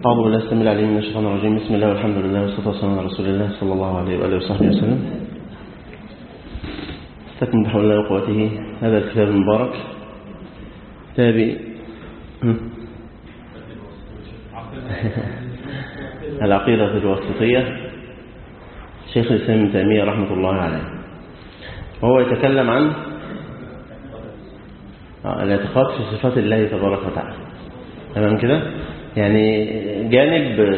أعوذ بالله السميع العليم من الشيطان الرجيم بسم الله والحمد لله والصلاة والسلام على رسول الله صلى الله عليه وآله وصحبه وسلم استكمل بحول الله وقوته هذا الكتاب المبارك كتاب العقيدة الواسطية شيخ الإسلام ابن تيمية رحمة الله عليه وهو يتكلم عن الاعتقاد في صفات الله تبارك وتعالى تمام كده يعني جانب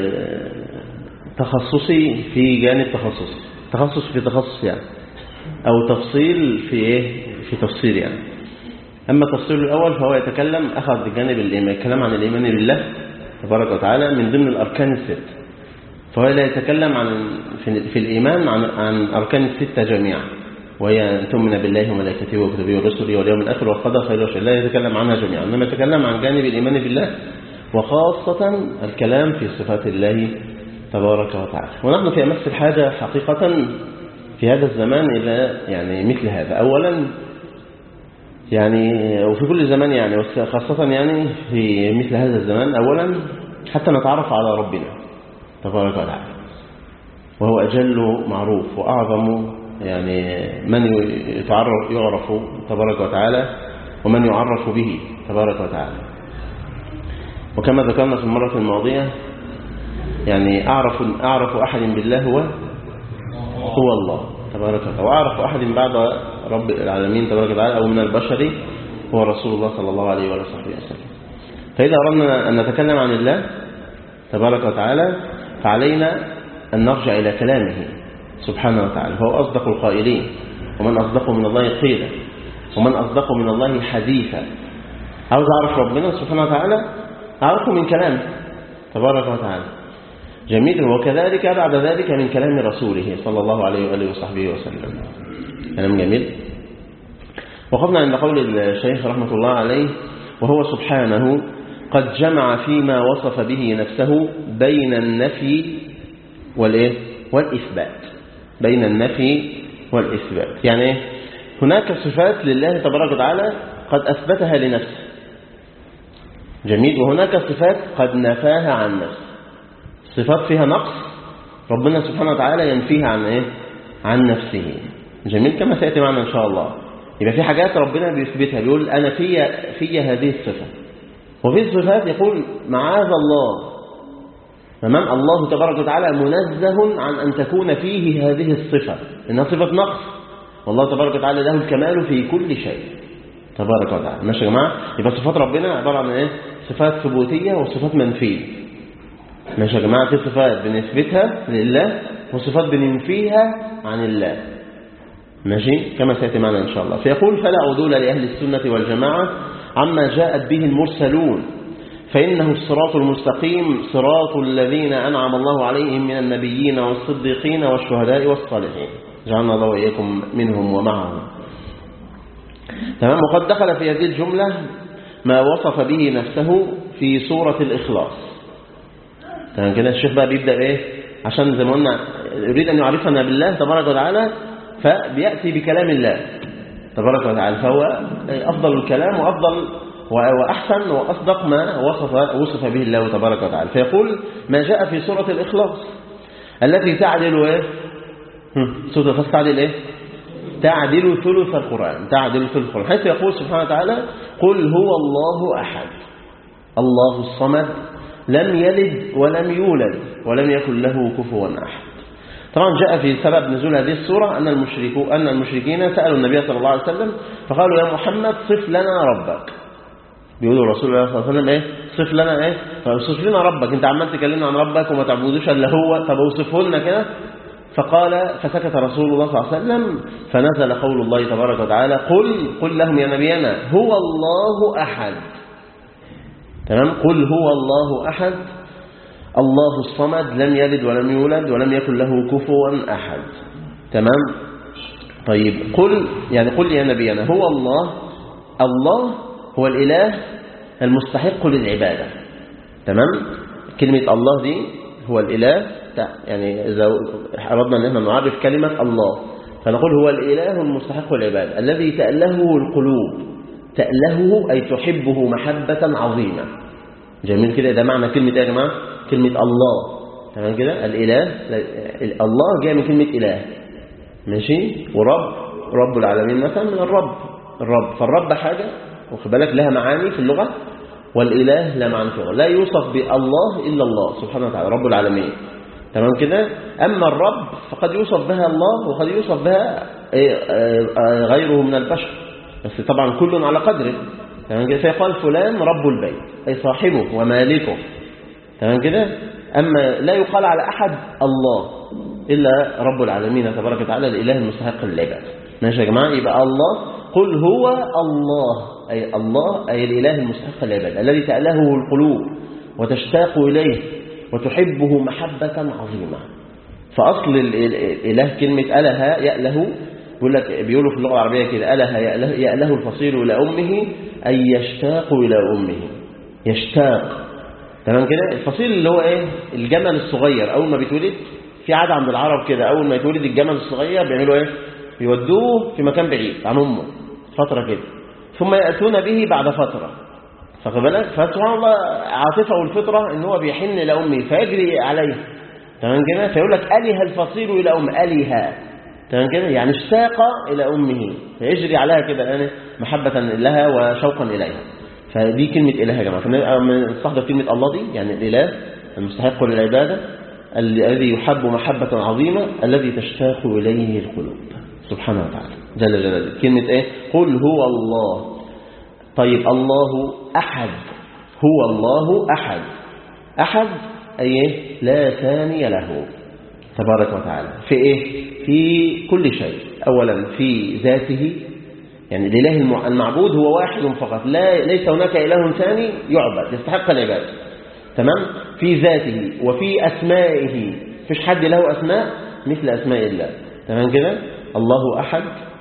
تخصصي في جانب تخصصي تخصص في تخصص يعني أو تفصيل في إيه في تفصيل يعني أما التفصيل الأول فهو يتكلم أخذ جانب الإيمان الكلام عن الإيمان بالله تبارك وتعالى من ضمن الأركان الست فهو لا يتكلم عن في الإيمان عن عن أركان الستة جميعا وهي أن تؤمن بالله وملائكته وكتبه ورسله واليوم الآخر والقدر خير وشر لا يتكلم عنها جميعا إنما يتكلم عن جانب الإيمان بالله وخاصة الكلام في صفات الله تبارك وتعالى ونحن في أمس الحاجة حقيقة في هذا الزمان إلى يعني مثل هذا أولا يعني وفي كل زمان يعني خاصة يعني في مثل هذا الزمان أولا حتى نتعرف على ربنا تبارك وتعالى وهو أجل معروف وأعظم يعني من يتعرف يعرف تبارك وتعالى ومن يعرف به تبارك وتعالى وكما ذكرنا في المرة الماضية يعني أعرف أعرف أحد بالله هو هو الله تبارك وتعالى وأعرف أحد بعد رب العالمين تبارك وتعالى أو من البشر هو رسول الله صلى الله عليه وآله وصحبه وسلم فإذا أردنا أن نتكلم عن الله تبارك وتعالى فعلينا أن نرجع إلى كلامه سبحانه وتعالى فهو أصدق القائلين ومن أصدق من الله قيلا ومن أصدق من الله حديثا عاوز أعرف ربنا سبحانه وتعالى أعرفه من كلامه تبارك وتعالى جميل وكذلك بعد ذلك من كلام رسوله صلى الله عليه وآله وصحبه وسلم كلام جميل وقفنا عند قول الشيخ رحمة الله عليه وهو سبحانه قد جمع فيما وصف به نفسه بين النفي والإيه والإثبات بين النفي والإثبات يعني هناك صفات لله تبارك وتعالى قد أثبتها لنفسه جميل وهناك صفات قد نفاها عن نفسه صفات فيها نقص ربنا سبحانه وتعالى ينفيها عن إيه؟ عن نفسه جميل كما سيأتي معنا إن شاء الله يبقى في حاجات ربنا بيثبتها بيقول أنا في في هذه الصفة وفي صفات يقول معاذ الله تمام الله تبارك وتعالى منزه عن أن تكون فيه هذه الصفة إنها صفة نقص والله تبارك وتعالى له الكمال في كل شيء تبارك وتعالى ماشي يا جماعة يبقى صفات ربنا عبارة عن إيه صفات ثبوتية وصفات منفية ماشي يا جماعة في صفات بنثبتها لله وصفات بننفيها عن الله ماشي كما سيأتي معنا إن شاء الله فيقول فلا عدول لأهل السنة والجماعة عما جاءت به المرسلون فإنه الصراط المستقيم صراط الذين أنعم الله عليهم من النبيين والصديقين والشهداء والصالحين جعلنا الله وإياكم منهم ومعهم تمام وقد دخل في هذه الجملة ما وصف به نفسه في سورة الإخلاص تمام كده الشيخ بقى بيبدأ إيه عشان زي ما قلنا يريد أن يعرفنا بالله تبارك وتعالى فبيأتي بكلام الله تبارك وتعالى فهو أفضل الكلام وأفضل وأحسن وأصدق ما وصف, وصف به الله تبارك وتعالى فيقول ما جاء في سورة الإخلاص التي تعدل إيه؟ سورة الإخلاص تعدل إيه؟ تعدل ثلث القرآن تعدل ثلث القرآن حيث يقول سبحانه وتعالى قل هو الله أحد الله الصمد لم يلد ولم يولد ولم يكن له كفوا أحد طبعا جاء في سبب نزول هذه السورة أن, المشركو أن المشركين سألوا النبي صلى الله عليه وسلم فقالوا يا محمد صف لنا ربك بيقولوا رسول الله صلى الله عليه وسلم ايه صف لنا ايه فصف لنا ربك انت عمال تكلمنا عن ربك وما تعبدوش الا هو طب اوصفه لنا كده فقال فسكت رسول الله صلى الله عليه وسلم فنزل قول الله تبارك وتعالى قل قل لهم يا نبينا هو الله احد تمام قل هو الله احد الله الصمد لم يلد ولم يولد ولم يكن له كفوا احد تمام طيب قل يعني قل يا نبينا هو الله الله هو الإله المستحق للعبادة تمام كلمة الله دي هو الإله يعني إذا أردنا أن احنا نعرف كلمة الله فنقول هو الإله المستحق للعبادة الذي تألهه القلوب تألهه أي تحبه محبة عظيمة جميل كده ده معنى كلمة يا جماعة كلمة الله تمام كده الإله الله جاء من كلمة إله ماشي ورب رب العالمين مثلا من الرب الرب فالرب حاجة واخد بالك لها معاني في اللغة والإله لا معنى في اللغة لا يوصف بالله إلا الله سبحانه وتعالى رب العالمين تمام كده أما الرب فقد يوصف بها الله وقد يوصف بها غيره من البشر بس طبعا كل على قدره تمام كده فيقال فلان رب البيت أي صاحبه ومالكه تمام كده أما لا يقال على أحد الله إلا رب العالمين تبارك وتعالى الإله المستحق للعباد ماشي يا جماعة يبقى الله قل هو الله أي الله أي الإله المستحق للعباد الذي تألهه القلوب وتشتاق إليه وتحبه محبة عظيمة فأصل الإله كلمة أله يأله بيقول لك بيقولوا في اللغة العربية كده أله يأله, يأله الفصيل إلى أمه أي يشتاق إلى أمه يشتاق تمام كده الفصيل اللي هو إيه الجمل الصغير أول ما بيتولد في عادة عند العرب كده أول ما يتولد الجمل الصغير بيعملوا إيه بيودوه في مكان بعيد عن أمه فترة كده ثم يأتون به بعد فترة فخد بالك فسبحان الله عاطفة والفطرة ان هو بيحن إلى أمه فيجري عليه تمام كده فيقول لك أله الفصيل إلى أم أله تمام كده يعني اشتاق إلى أمه فيجري عليها كده يعني محبة لها وشوقا إليها فدي كلمة إله يا جماعة فنستحضر كلمة الله دي يعني الإله المستحق للعبادة الذي يحب محبة عظيمة الذي تشتاق إليه القلوب سبحانه وتعالى جل جلاله كلمة إيه قل هو الله طيب الله أحد هو الله أحد أحد أي لا ثاني له تبارك وتعالى في إيه في كل شيء أولا في ذاته يعني الإله المعبود هو واحد فقط لا ليس هناك إله ثاني يعبد يستحق العبادة تمام في ذاته وفي أسمائه فيش حد له أسماء مثل أسماء الله تمام كده الله أحد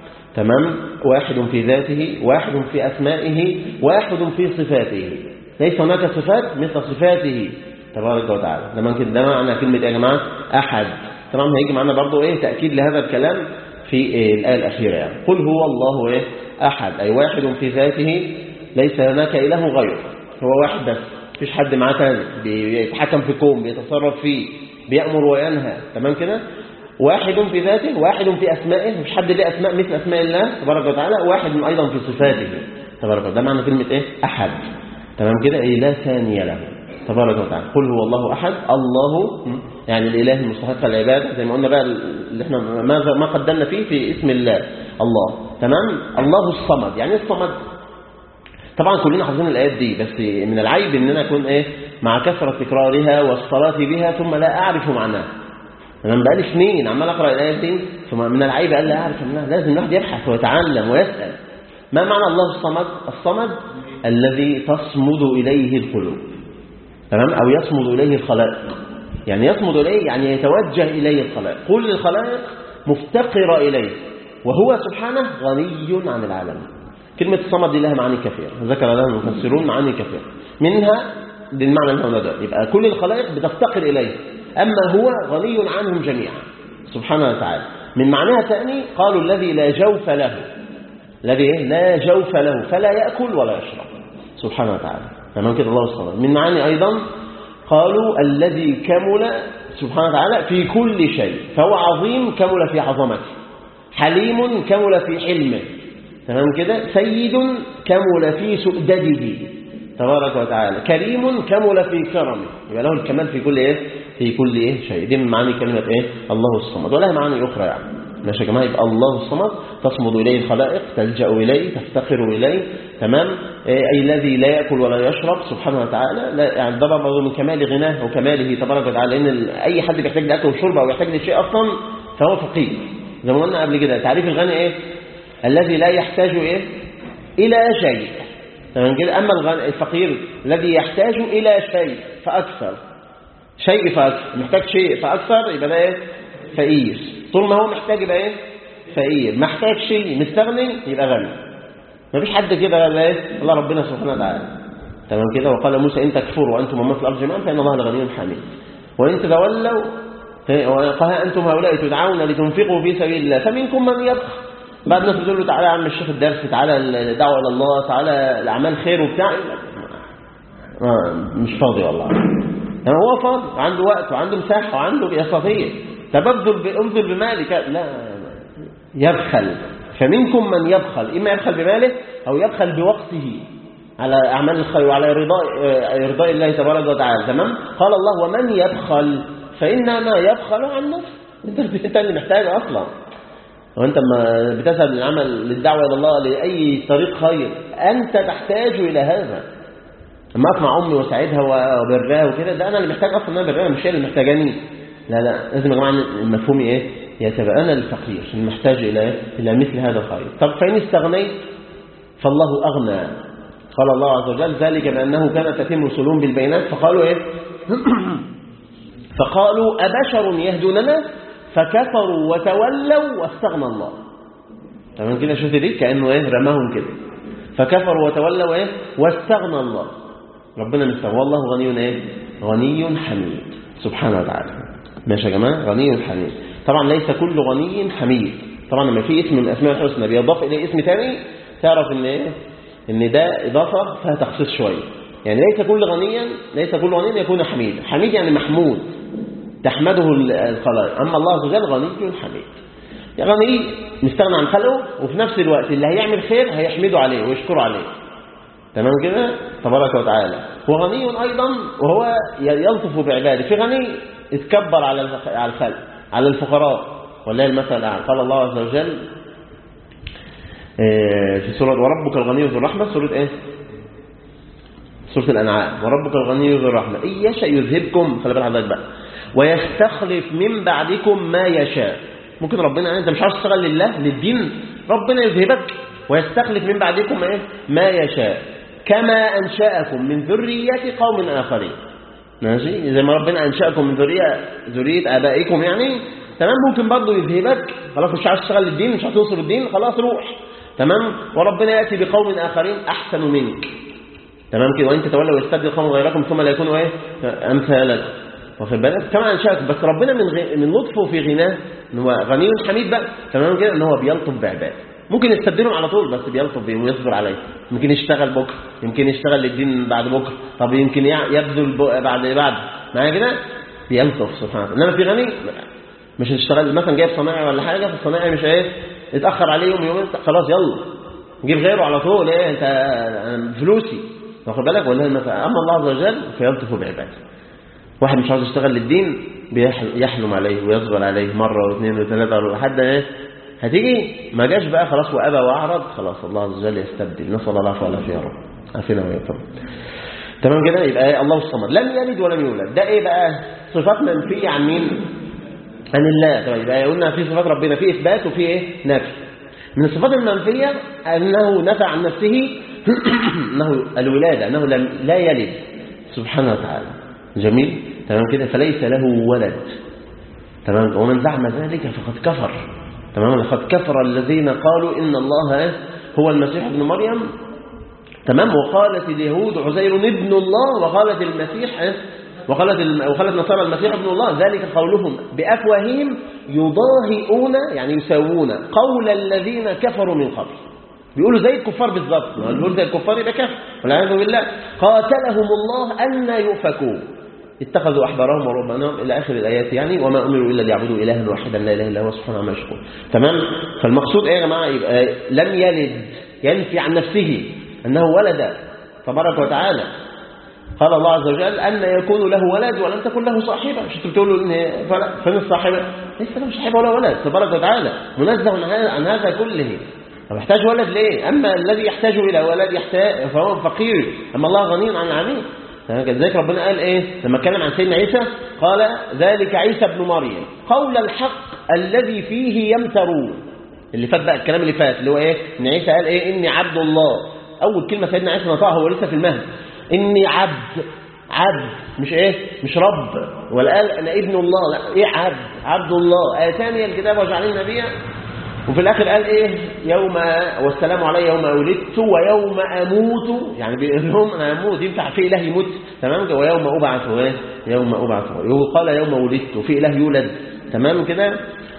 تمام واحد في ذاته واحد في أسمائه واحد في صفاته ليس هناك صفات مثل صفاته تبارك وتعالى لما كده ده معنى كلمة يا جماعة أحد تمام هيجي معنا برضو إيه تأكيد لهذا الكلام في إيه الآية الأخيرة يعني قل هو الله إيه أحد أي واحد في ذاته ليس هناك إله غيره هو واحد بس مفيش حد معاه تاني بيتحكم في كون بيتصرف فيه بيأمر وينهى تمام كده واحد في ذاته واحد في أسمائه مش حد ليه أسماء مثل أسماء الله تبارك وتعالى واحد أيضا في صفاته تبارك وتعالى ده معنى كلمة إيه أحد تمام كده أي لا ثاني له تبارك وتعالى قل هو الله أحد الله يعني الإله المستحق العبادة زي ما قلنا بقى اللي احنا ماذا ما قدمنا فيه في اسم الله الله تمام الله الصمد يعني الصمد طبعا كلنا حافظين الآيات دي بس من العيب ان انا اكون ايه مع كثرة تكرارها والصلاة بها ثم لا أعرف معناها انا بقالي سنين عمال اقرا الايات دي ثم من العيب قال لا اعرف منها لازم الواحد يبحث ويتعلم ويسال ما معنى الله الصمد الصمد الذي تصمد اليه القلوب تمام او يصمد اليه الخلائق يعني يصمد اليه يعني يتوجه اليه الخلائق كل الخلائق مفتقره اليه وهو سبحانه غني عن العالم كلمه الصمد دي لها معاني كثيره ذكر لها المفسرون معاني كثيره منها بالمعنى اللي هنا ده يبقى كل الخلائق بتفتقر اليه أما هو غني عنهم جميعا سبحانه وتعالى من معناها ثاني قالوا الذي لا جوف له الذي لا جوف له فلا يأكل ولا يشرب سبحانه وتعالى تمام كده الله الصلاة من معاني أيضا قالوا الذي كمل سبحانه وتعالى في كل شيء فهو عظيم كمل في عظمته حليم كمل في حلمه تمام كده سيد كمل في سؤدده تبارك وتعالى كريم كمل في كرمه يبقى له الكمال في كل ايه في كل ايه شيء دي من معاني كلمه ايه الله الصمد ولها معاني اخرى يعني ماشي يا جماعه يبقى الله الصمد تصمد اليه الخلائق تلجا اليه تفتقر اليه تمام إيه اي الذي لا ياكل ولا يشرب سبحانه وتعالى لا يعني ده برضه من كمال غناه وكماله تبارك وتعالى لان اي حد بيحتاج لاكل وشرب او يحتاج لشيء اصلا فهو فقير زي ما قلنا قبل كده تعريف الغني ايه الذي لا يحتاج ايه الى شيء تمام كده اما الغني الفقير الذي يحتاج الى شيء فاكثر شيء فاكثر محتاج شيء فاكثر يبقى ده ايه فقير طول ما هو محتاج يبقى ايه فقير محتاج شيء مستغني يبقى غني مفيش حد كده لا ايه الله ربنا سبحانه وتعالى تمام كده وقال موسى ان تكفروا وانتم ومن في الارض جميعا فان الله لغني حميد وان تتولوا وقال انتم هؤلاء تدعون لتنفقوا في سبيل الله فمنكم من يبخل بعد الناس بتقول له تعالى يا عم الشيخ الدرس تعالى الدعوه الى الله تعالى الاعمال خير وبتاع مش فاضي والله يعني هو فاضي وعنده وقت وعنده مساحة وعنده يستطيع طب ابذل ابذل بمالك لا يبخل فمنكم من يبخل إما يبخل بماله أو يبخل بوقته على أعمال الخير وعلى رضاء رضاء الله تبارك وتعالى تمام قال الله ومن يبخل فإنما يبخل عن نفسه أنت اللي محتاج أصلا وأنت لما بتذهب للعمل للدعوة إلى الله لأي طريق خير أنت تحتاج إلى هذا لما أطمع أمي وساعدها وبرها وكده ده أنا اللي محتاج أصلا أنا برها مش هي اللي محتاجاني لا لا لازم يا جماعة المفهوم إيه يتبقى أنا الفقير المحتاج إلى إلى مثل هذا الخير طب فإن استغنيت فالله أغنى قال الله عز وجل ذلك بأنه كانت تتم رسلهم بالبينات فقالوا إيه فقالوا أبشر يهدوننا فكفروا وتولوا واستغنى الله تمام كده شفت دي كأنه إيه رماهم كده فكفروا وتولوا إيه واستغنى الله ربنا مستغنى والله غني إيه غني حميد سبحانه وتعالى ماشي يا جماعة غني حميد طبعا ليس كل غني حميد طبعا لما في اسم من اسماء الحسنى بيضاف اليه اسم ثاني تعرف ان ايه ان ده اضافه فيها تخصيص شويه يعني ليس كل غنيا ليس كل غني يكون حميد حميد يعني محمود تحمده الخلائق اما الله عز وجل غني حميد يعني غني مستغنى عن خلقه وفي نفس الوقت اللي هيعمل خير هيحمده عليه ويشكره عليه تمام كده تبارك وتعالى وغني ايضا وهو يلطف بعباده في غني اتكبر على على الخلق على الفقراء والله المثل الأعلى قال الله عز وجل في سورة وربك الغني ذو الرحمة سورة ايه سورة الأنعام وربك الغني ذو الرحمة إن يشاء يذهبكم خلي بالك حضرتك بقى ويستخلف من بعدكم ما يشاء ممكن ربنا يعني انت مش عاوز تشتغل لله للدين ربنا يذهبك ويستخلف من بعدكم ايه ما يشاء كما أنشأكم من ذرية قوم آخرين ماشي زي ما ربنا أنشأكم من ذرية ذرية آبائكم يعني تمام ممكن برضه يذهبك خلاص مش عايز تشتغل للدين مش هتنصر الدين خلاص روح تمام وربنا يأتي بقوم آخرين أحسن منك تمام كده وانت تولوا ويستبدل قوم غيركم ثم لا يكونوا ايه امثالك واخد بالك كما انشاك بس ربنا من غ... من لطفه في غناه ان هو غني حميد بقى تمام كده ان هو بيلطف بعباده ممكن يستبدلهم على طول بس بيلطف بيهم ويصبر عليه يمكن يشتغل بكره يمكن يشتغل للدين بعد بكره طب يمكن يبذل بعد بعد معايا كده بيلطف سبحانه وتعالى انما في غني مش هتشتغل مثلا جايب صناعي ولا حاجه فالصناعي مش ايه اتاخر عليه يوم يومين خلاص يلا نجيب غيره على طول ايه انت فلوسي واخد بالك ولا مثلا اما الله عز وجل فيلطف بعباده واحد مش عاوز يشتغل للدين يحلم عليه ويصبر عليه مره واثنين وثلاثه لحد ايه هتيجي ما جاش بقى خلاص وابى واعرض خلاص الله عز وجل يستبدل نسال الله العفو والعافيه يا رب عافينا وياكم تمام كده يبقى ايه الله الصمد لم يلد ولم يولد ده ايه بقى صفات منفيه عن مين عن الله طيب يبقى قلنا في صفات ربنا في اثبات وفي ايه نفي من الصفات المنفيه انه نفى عن نفسه انه الولاده انه لم لا يلد سبحانه وتعالى جميل تمام كده فليس له ولد تمام ومن زعم ذلك فقد كفر تمام لقد كفر الذين قالوا ان الله هو المسيح ابن مريم تمام وقالت اليهود عزير ابن الله وقالت المسيح وقالت وقالت نصارى المسيح ابن الله ذلك قولهم بافواههم يضاهئون يعني يساوون قول الذين كفروا من قبل بيقولوا زي الكفار بالظبط بيقولوا زي الكفار يبقى كفر والعياذ بالله قاتلهم الله ان يؤفكون اتخذوا احبارهم ورهبانهم الى اخر الايات يعني وما امروا الا ليعبدوا الها واحدا لا اله الا هو سبحانه عما يشركون تمام فالمقصود ايه يا جماعه يبقى لم يلد ينفي عن نفسه انه ولد تبارك وتعالى قال الله عز وجل أن يكون له ولد ولم تكن له صاحبة مش انتوا بتقولوا إن فين الصاحبة ليس له صاحبة ولا ولد تبارك وتعالى منزه عن هذا كله طب يحتاج ولد ليه أما الذي يحتاج إلى ولد يحتاج فهو فقير أما الله غني عن العميل كذلك ربنا قال إيه لما اتكلم عن سيدنا عيسى قال ذلك عيسى ابن مريم قول الحق الذي فيه يمترون اللي فات بقى الكلام اللي فات اللي هو إيه إن عيسى قال إيه إني عبد الله أول كلمة سيدنا عيسى نطقها هو لسه في المهد إني عبد عبد مش إيه مش رب ولا قال أنا ابن الله لا إيه عبد عبد الله آتاني الكتاب وجعلني نبيا وفي الآخر قال إيه يوم والسلام علي يوم ولدت ويوم أموت يعني بيقول لهم أنا أموت ينفع في إله يموت تمام كده ويوم أبعث إيه يوم أبعث قال يوم ولدت في إله يولد تمام كده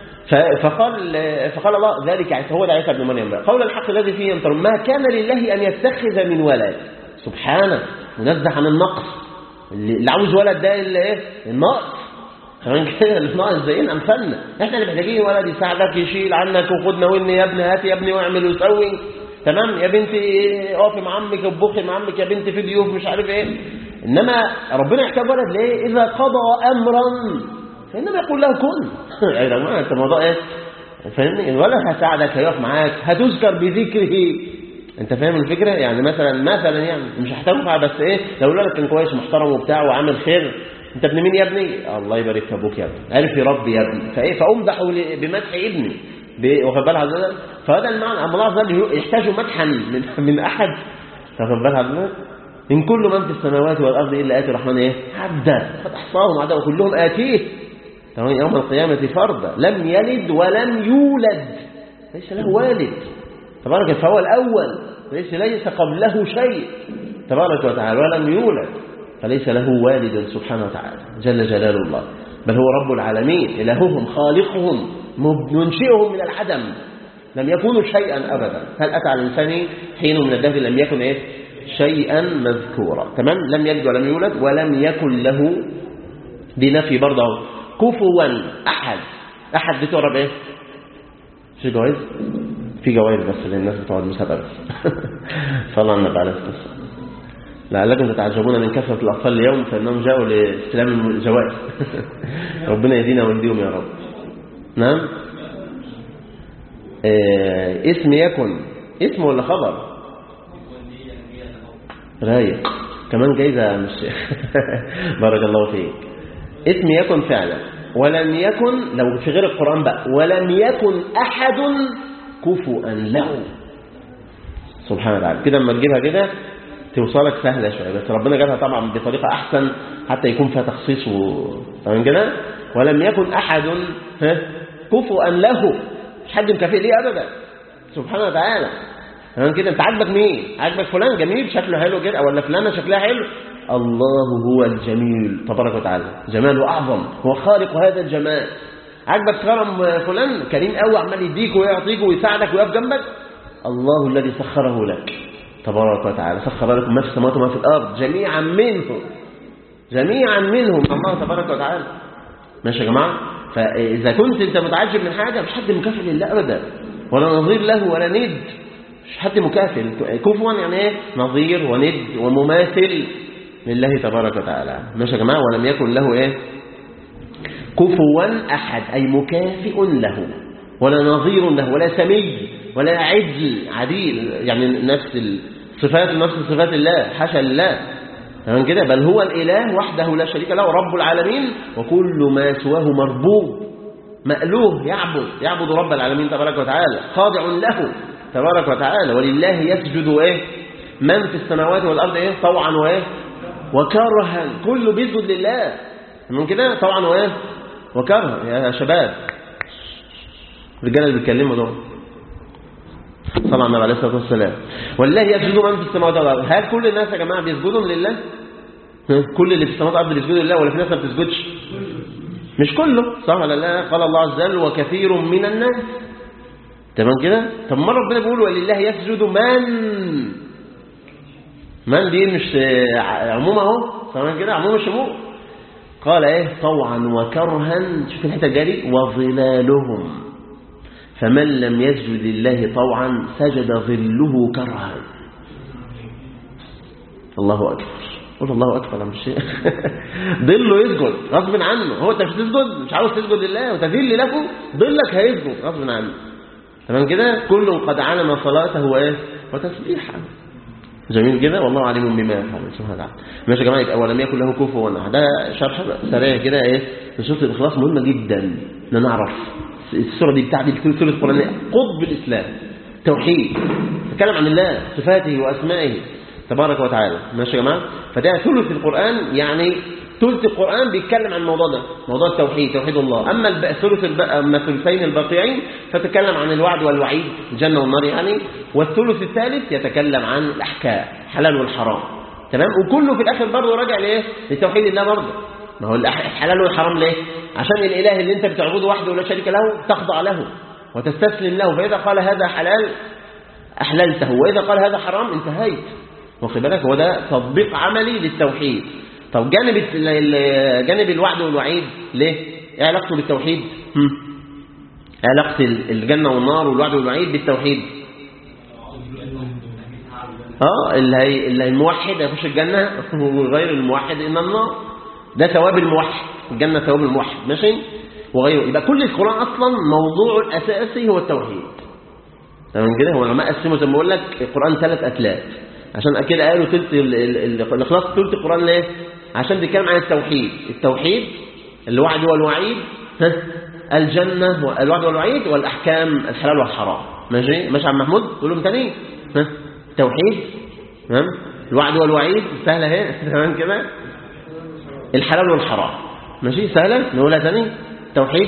فقال فقال الله ذلك عيسى هو ده عيسى ابن مريم بقى قول الحق الذي فيه ينطر ما كان لله أن يتخذ من ولد سبحانه منزه عن النقص اللي اللي عاوز ولد ده اللي ايه الناقص كمان كده اللي ناقص زينا امثالنا احنا اللي محتاجين ولد يساعدك يشيل عنك وخدنا وني يا ابني هات يا ابني واعمل وسوي تمام يا بنتي اقفي مع عمك اطبخي مع عمك يا بنتي في ضيوف مش عارف ايه انما ربنا يحتاج ولد ليه اذا قضى امرا فانما يقول له كن يا جماعه انت الموضوع ايه فاهمني الولد هساعدك هيقف معاك هتذكر بذكره انت فاهم الفكره يعني مثلا مثلا يعني مش هحتاجه بس ايه لو الولد كان كويس محترم وبتاع وعامل خير انت ابن مين يا ابني الله يبارك في ابوك يا ابني عارف يربي يا ابني فايه فامدحوا ل- بمدح ابني ب- واخد بالك حضرتك فهذا المعنى اما الله عز وجل يحتاج مدحا من, من احد واخد بالك حضرتك ان كل من في السماوات والارض الا اتي الرحمن ايه عبدا قد احصاهم عدا وكلهم اتيه تمام يوم القيامه فردا لم يلد ولم يولد ليس له والد تبارك فهو الاول ليس ليس قبله شيء تبارك وتعالى ولم يولد فليس له والد سبحانه وتعالى جل جلال الله بل هو رب العالمين إلههم خالقهم منشئهم من العدم لم يكونوا شيئا أبدا هل أتى على الإنسان حين من الدهر لم يكن إيه؟ شيئا مذكورا تمام لم يلد ولم يولد ولم يكن له دي نفي برضه أهو. كفوا أحد أحد دي تعرف إيه في جوائز في جوائز بس للناس بتوع المسابقة بس صلى على النبي عليه الصلاة والسلام لعلكم تتعجبون من كثرة الأطفال اليوم فإنهم جاءوا لاستلام الجوائز ربنا يهدينا ويهديهم يا رب نعم آه اسم يكن اسم ولا خبر رايق كمان جايزة مش بارك الله فيك اسم يكن فعلا ولم يكن لو في غير القرآن بقى ولم يكن أحد كفوا له سبحانه وتعالى كده اما تجيبها كده توصلك سهلة شوية بس ربنا جابها طبعا بطريقة أحسن حتى يكون فيها تخصيص و... تمام كده ولم يكن أحد ها كفوا له مش حد مكافئ ليه أبدا سبحانه وتعالى تمام كده أنت عاجبك مين عاجبك فلان جميل شكله حلو كده ولا فلانة شكلها حلو الله هو الجميل تبارك وتعالى جماله أعظم هو خالق هذا الجمال عاجبك كرم فلان كريم قوي عمال يديك ويعطيك ويساعدك ويقف جنبك الله الذي سخره لك تبارك وتعالى سخر لكم ما في السماوات وما في الأرض جميعا منه جميعا منهم الله تبارك وتعالى ماشي يا جماعة فإذا كنت أنت متعجب من حاجة مش حد مكافئ لله أبدا ولا نظير له ولا ند مش حد مكافئ كفوا يعني ايه نظير وند ومماثل لله تبارك وتعالى ماشي يا جماعة ولم يكن له ايه كفوا أحد أي مكافئ له ولا نظير له ولا سمي ولا عدل عديل يعني نفس الصفات نفس صفات الله حاشا لله تمام كده بل هو الإله وحده لا شريك له رب العالمين وكل ما سواه مربوب مألوه يعبد يعبد رب العالمين تبارك وتعالى خاضع له تبارك وتعالى ولله يسجد ايه من في السماوات والأرض ايه طوعا وايه وكرها كله بيسجد لله من كده طوعا وايه وكرها يا شباب الرجاله اللي بيتكلموا دول صلى الله عليه الصلاه والسلام والله يسجد من في السماوات والارض هل كل الناس يا جماعه بيسجدوا لله كل اللي في السماوات والارض بيسجدوا لله ولا في ناس ما بتسجدش مش كله صح ولا لا قال الله عز وجل وكثير من الناس تمام كده طب ما ربنا بيقول ولله يسجد من من دي مش عموم اهو تمام كده عموم الشمول قال ايه طوعا وكرها شوف الحته الجاري وظلالهم فمن لم يسجد لله طوعا سجد ظله كرها الله اكبر قول الله اكبر يا مش ظله يسجد غصب عنه هو انت مش تسجد مش عاوز تسجد لله وتذل له ظلك هيسجد غصب عنه تمام كده كل قد علم صلاته وايه وتسبيحه جميل كده والله عليم بما يفعل سبحانه وتعالى ماشي يا جماعه يبقى ولم يكن له كفوا احد ده شرح سريع كده ايه سوره الاخلاص مهمه جدا ان نعرف السوره دي بتاعت سوره القران قطب الاسلام توحيد تتكلم عن الله صفاته واسمائه تبارك وتعالى ماشي يا جماعه فده ثلث القران يعني ثلث القرآن بيتكلم عن الموضوع ده موضوع التوحيد توحيد الله أما الثلث الب... أما الثلثين الباقيين فتكلم عن الوعد والوعيد الجنة والنار يعني والثلث الثالث يتكلم عن الأحكام حلال والحرام تمام وكله في الآخر برضه راجع لإيه لتوحيد الله برضه ما هو الحلال والحرام ليه عشان الإله اللي أنت بتعبده وحده ولا شريك له تخضع له وتستسلم له فإذا قال هذا حلال أحللته وإذا قال هذا حرام انتهيت واخد بالك هو ده تطبيق عملي للتوحيد طب جانب ال- ال- جانب الوعد والوعيد ليه ايه علاقته بالتوحيد هم؟ إيه علاقه ال- الجنه والنار والوعد والوعيد بالتوحيد اه اللي هي اللي الموحد هيخش الجنه وغير الموحد ان النار ده ثواب الموحد الجنه ثواب الموحد ماشي وغيره يبقى كل القران اصلا موضوعه الاساسي هو التوحيد تمام كده هو العلماء قسموا زي ما بقول لك القران ثلاث اتلات عشان كده قالوا ثلث ال- ال- ال- الاخلاص ثلث القران ليه عشان بيتكلم عن التوحيد التوحيد الوعد والوعيد ها الجنه والوعد والوعيد والاحكام الحلال والحرام ماشي ماشي يا عم محمود قول لهم تاني ها توحيد تمام الوعد والوعيد سهله اهي تمام كده الحلال والحرام ماشي سهله نقولها تاني توحيد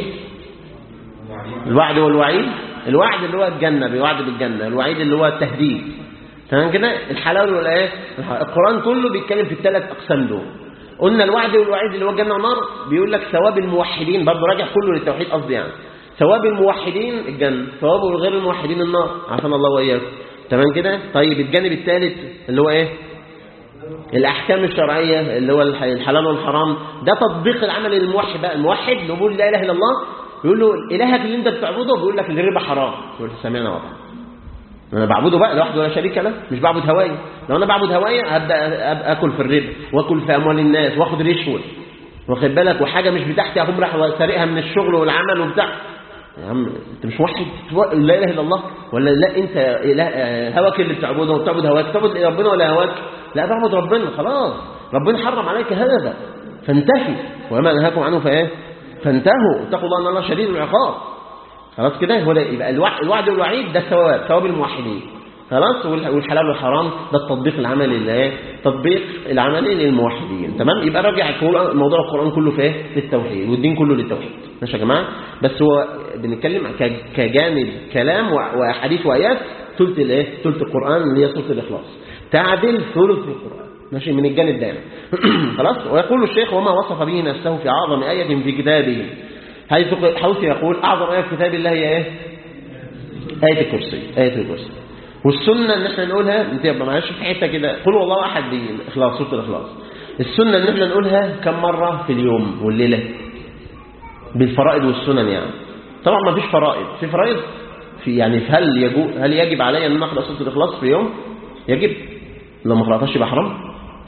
الوعد والوعيد الوعد اللي هو الجنة بيوعد بالجنة الوعيد اللي هو التهديد تمام كده الحلال والايه القرآن كله بيتكلم في الثلاث أقسام دول قلنا الوعد والوعيد اللي هو الجنة والنار بيقول لك ثواب الموحدين برضه راجع كله للتوحيد قصدي يعني ثواب الموحدين الجنة ثواب غير الموحدين النار عافانا الله وإياكم تمام كده طيب الجانب الثالث اللي هو ايه الأحكام الشرعية اللي هو الح- الحلال والحرام ده تطبيق العمل للموحد بقى الموحد اللي بيقول لا إله إلا الله يقول له إلهك اللي أنت بتعبده بيقول لك الربا حرام يقول له سمعنا وطعنا انا بعبده بقى لوحده ولا شريك له مش بعبد هوايا لو انا بعبد هوايا هبدا أب- اكل في الربا واكل في اموال الناس واخد رشوه واخد بالك وحاجه مش بتاعتي اقوم راح سارقها من الشغل والعمل وبتاع يا عم انت مش موحد لا اله الا الله ولا لا انت إله آه، هواك اللي بتعبده وبتعبد هواك بتعبد ربنا ولا هواك لا بعبد ربنا خلاص ربنا حرم عليك هذا فانتهي وما نهاكم عنه فايه فانتهوا اتقوا الله ان الله شديد العقاب خلاص كده هو ده يبقى الوع- الوعد والوعيد ده ثواب ثواب الموحدين خلاص وال- والحلال والحرام ده التطبيق العملي اللي ايه تطبيق العملي للموحدين تمام يبقى راجع القرآن- موضوع القران كله في ايه للتوحيد والدين كله للتوحيد ماشي يا جماعه بس هو بنتكلم ك- كجانب كلام و- واحاديث وايات ثلث الايه ثلث القران اللي هي سوره الاخلاص تعدل ثلث القران ماشي من الجانب ده يعني. خلاص ويقول الشيخ وما وصف به نفسه في اعظم ايه في كتابه حيث حيث يقول اعظم ايه في كتاب الله هي ايه آية الكرسي آية الكرسي والسنة ان احنا نقولها انت يبقى معلش في حتة كده قل والله احد دي الاخلاص سورة الاخلاص السنة ان احنا نقولها كم مرة في اليوم والليلة بالفرائض والسنن يعني طبعا ما فيش فرائض في فرائض في يعني هل يجو هل يجب علي ان انا اقرا سورة الاخلاص في يوم يجب لو ما قراتهاش يبقى حرام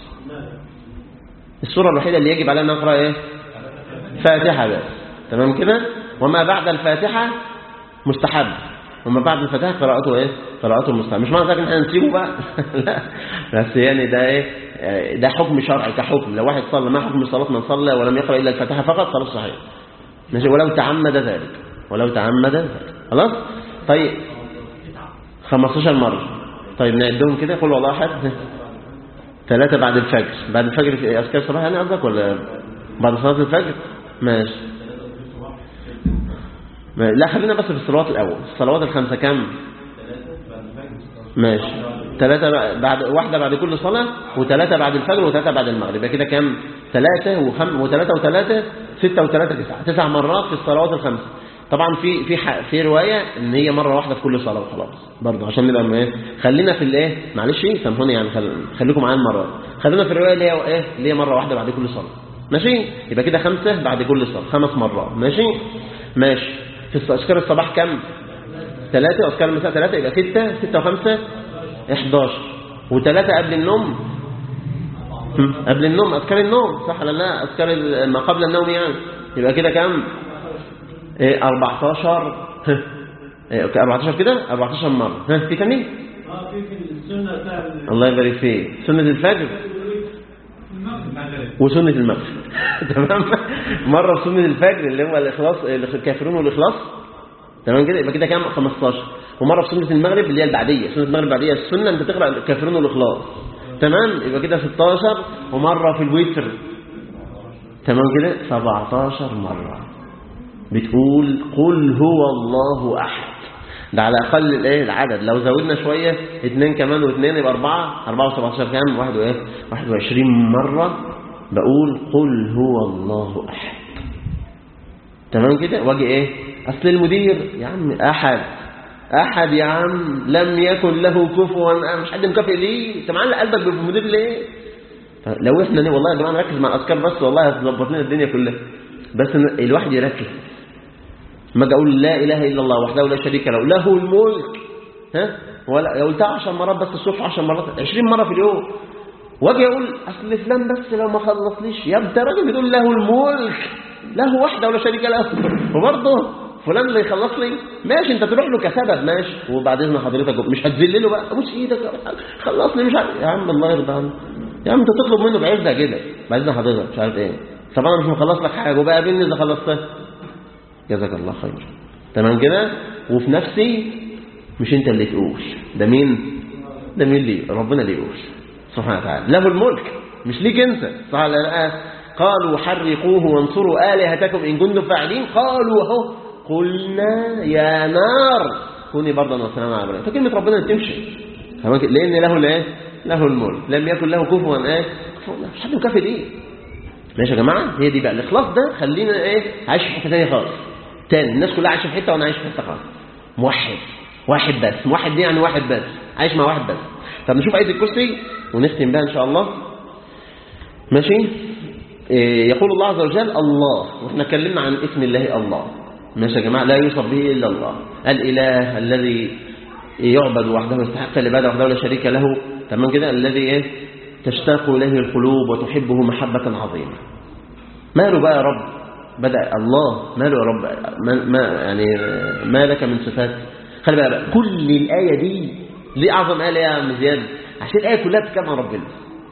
السورة الوحيدة اللي يجب علي ان اقرا ايه فاتحة بس تمام كده وما بعد الفاتحة مستحب وما بعد الفاتحة قراءته ايه قراءته مستحب مش معنى ذلك ان احنا نسيبه بقى لا بس يعني ده ايه ده حكم شرعي كحكم لو واحد صلى ما حكم صلاة من صلى ولم يقرأ الا الفاتحة فقط خلاص صحيح ماشي ولو تعمد ذلك ولو تعمد ذلك خلاص طيب 15 مرة طيب نعدهم كده قول والله احد ثلاثة بعد الفجر بعد الفجر في أذكار الصباح يعني قصدك ولا بعد صلاة الفجر ماشي ما- لا خلينا بس في الصلوات الأول الصلوات الخمسة كم ماشي ثلاثة بعد واحدة بعد كل صلاة وثلاثة بعد الفجر وثلاثة بعد المغرب يبقى كده كم ثلاثة وخم وثلاثة وثلاثة ستة وثلاثة تسعة تسع مرات في الصلوات الخمسة طبعا في في ح- في رواية ان هي مرة واحدة في كل صلاة وخلاص برضه عشان نبقى م- ايه خلينا في الايه معلش سامحوني يعني خل... خليكم معايا المرة دي. خلينا في الرواية اللي هي ايه اللي هي مرة واحدة بعد كل صلاة ماشي يبقى كده خمسة بعد كل صلاة خمس مرات ماشي ماشي في الص- أذكار الصباح كم ثلاثة أذكار المساء ثلاثة يبقى ستة ستة وخمسة 11 وثلاثة قبل النوم هم، قبل النوم أذكار النوم صح ولا لا أذكار ال- ما قبل النوم يعني يبقى كده كم إيه 14 ها. إيه، أوكي، 14 كده 14 مرة ها في كم إيه؟ اه في في السنه بتاع ال- الله يبارك فيك سنة الفجر المغرب وسنة المغرب تمام مرة سنة الفجر اللي هو الإخلاص الكافرون والإخلاص تمام كده يبقى كده كام 15 ومرة في سنة المغرب اللي هي البعدية سنة المغرب البعدية السنة أنت تقرأ الكافرون والإخلاص تمام يبقى كده 16 ومرة في الوتر تمام كده 17 مرة بتقول قل هو الله أحد ده على أقل الايه العدد لو زودنا شوية اثنين كمان واثنين يبقى أربعة أربعة وسبعتاشر كام واحد وإيه واحد وعشرين مرة بقول قل هو الله أحد تمام كده واجي ايه اصل المدير يا عم احد احد يا عم لم يكن له كفوا أحد. مش حد مكافئ ليه انت معلق قلبك بالمدير ليه لو احنا ن- والله يا جماعه نركز مع الاذكار بس والله هتظبط لنا الدنيا كلها بس ن- الواحد يركز ما اجي اقول لا اله الا الله وحده لا شريك له له الملك ها ولا قلتها 10 مرات بس الصبح 10 مرات 20 مره في اليوم واجي اقول اصل فلان بس لو ما خلصليش يا انت راجل بتقول له الملك له وحده ولا شريك له وبرضه فلان اللي يخلص لي ماشي انت تروح له كسبب ماشي وبعد اذن حضرتك مش هتذل له بقى ابوس ايدك خلصني مش عارف يا عم الله يرضى عنك يا عم انت تطلب منه بعزه كده بعد اذن حضرتك مش عارف ايه طب انا مش مخلص لك حاجه وبقى قابلني اذا خلصتها جزاك الله خير تمام كده وفي نفسي مش انت اللي تقول ده مين ده مين اللي ربنا اللي يقول سبحانه وتعالى له الملك مش ليك انت صح ولا لا قالوا حرقوه وانصروا آلهتكم إن كنتم فاعلين قالوا اهو قلنا يا نار كوني برضا وسلاما على ابراهيم فكلمة ربنا اللي تمشي تمام كده؟ لأن له الايه له الملك لم يكن له كفوا ايه كفوا له. مش حد مكافئ ايه ماشي يا جماعة هي دي بقى الإخلاص ده خلينا ايه عايش في حتة ثانيه خالص تاني الناس كلها عايشة في حتة وأنا عايش في حتة خالص موحد واحد بس موحد دي يعني واحد بس عايش مع واحد بس طب نشوف آية الكرسي ونختم بها إن شاء الله ماشي إيه، يقول الله عز وجل الله واحنا اتكلمنا عن اسم الله الله ماشي يا جماعة لا يوصف به إلا الله الإله الذي يعبد وحده يستحق العبادة وحده لا شريك له تمام كده الذي ايه تشتاق إليه القلوب وتحبه محبة عظيمة ماله بقى يا رب بدأ الله ماله يا رب ما, ما يعني ما لك من صفات خلي بقى, بقى كل الآية دي ليه أعظم آية ليه يا عم زياد عشان الآية كلها بتتكلم عن ربنا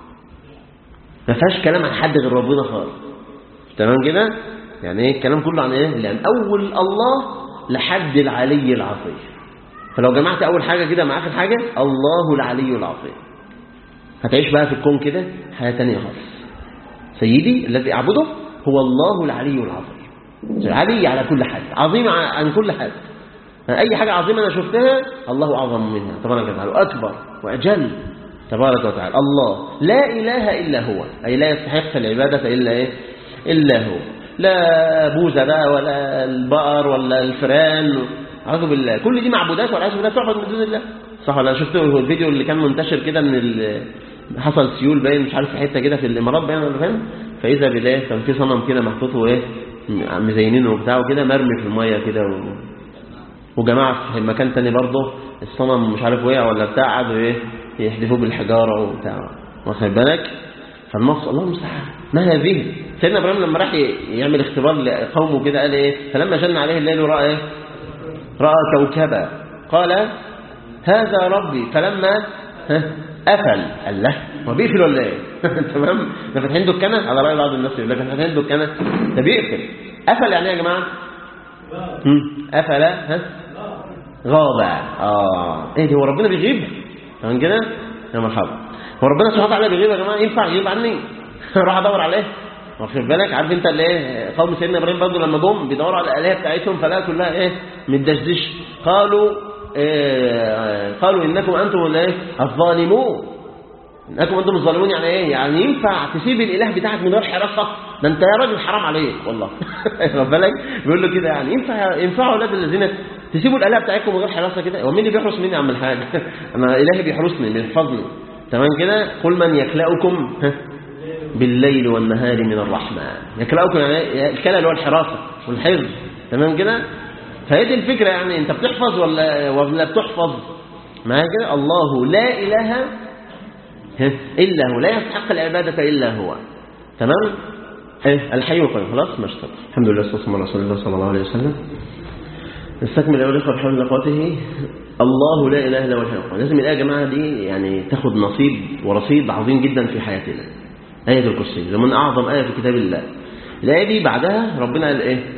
ما فيهاش كلام عن حد غير ربنا خالص تمام كده يعني ايه الكلام كله عن ايه لأن أول الله لحد العلي العظيم فلو جمعت أول حاجة كده مع آخر حاجة الله العلي العظيم هتعيش بقى في الكون كده حياة تانية خالص سيدي الذي أعبده هو الله العلي العظيم علي على كل حد عظيم عن كل حد أي حاجة عظيمة أنا شفتها الله أعظم منها تبارك وتعالى وأكبر وأجل تبارك وتعالى الله لا إله إلا هو أي لا يستحق العبادة إلا إيه إلا هو لا بوزة بقى ولا البقر ولا الفران أعوذ بالله كل دي معبودات والعياذ بالله تعبد من دون الله صح ولا شفت الفيديو اللي كان منتشر كده من ال... حصل سيول باين مش عارف في حته كده في الامارات باين ولا فين فاذا بالله كان في صنم كده محطوط وايه مزينينه وبتاع وكده مرمي في الميه كده و... وجماعه في مكان تاني برضه الصنم مش عارف وقع ولا بتاع قعدوا ايه يحدفوه بالحجاره وبتاع واخد بالك فالنص الله المستعان ما هذه سيدنا ابراهيم لما راح يعمل اختبار لقومه كده قال ايه فلما جن عليه الليل راى ايه راى كوكبا قال هذا ربي فلما ها قفل قال له هو بيقفل ولا ايه تمام ده فاتحين دكانه على راي بعض الناس يقول لك فاتحين دكانه ده بيقفل قفل يعني ايه يا جماعه هم، قفل ها غاب اه ايه ده هو ربنا بيغيب تمام كده يا مرحبا هو ربنا سبحانه وتعالى بيغيب يا جماعه ينفع يغيب عني راح ادور عليه واخد بالك عارف انت اللي ايه قوم سيدنا ابراهيم برضه لما جم بيدوروا على الالهه بتاعتهم فلا كلها ايه متدشدش قالوا إيه قالوا انكم انتم الايه الظالمون انكم انتم الظالمون يعني ايه يعني ينفع تسيب الاله بتاعك من غير حراسه ده انت يا راجل حرام عليك والله واخد بالك بيقول له كده يعني ينفع ينفع اولاد الذين تسيبوا الاله بتاعتكم من غير حراسه كده هو مين اللي بيحرس مني يا عم الحاج انا الهي بيحرسني بيحفظني تمام كده قل من يكلأكم ها بالليل والنهار من الرحمن يكلأكم يعني الكلى اللي هو الحراسة والحفظ تمام كده فهي دي الفكرة يعني انت بتحفظ ولا ولا بتحفظ معايا كده الله لا إله إلا هو لا يستحق العبادة إلا هو تمام ايه الحي القيوم خلاص مش طب. الحمد لله والصلاه والسلام على رسول الله صلى الله عليه وسلم نستكمل أول إخوة بحول لقاته الله لا إله إلا هو الحي القيوم لازم الآية يا جماعة دي يعني تاخد نصيب ورصيد عظيم جدا في حياتنا آية الكرسي ده من أعظم آية في كتاب الله الآية دي بعدها ربنا قال إيه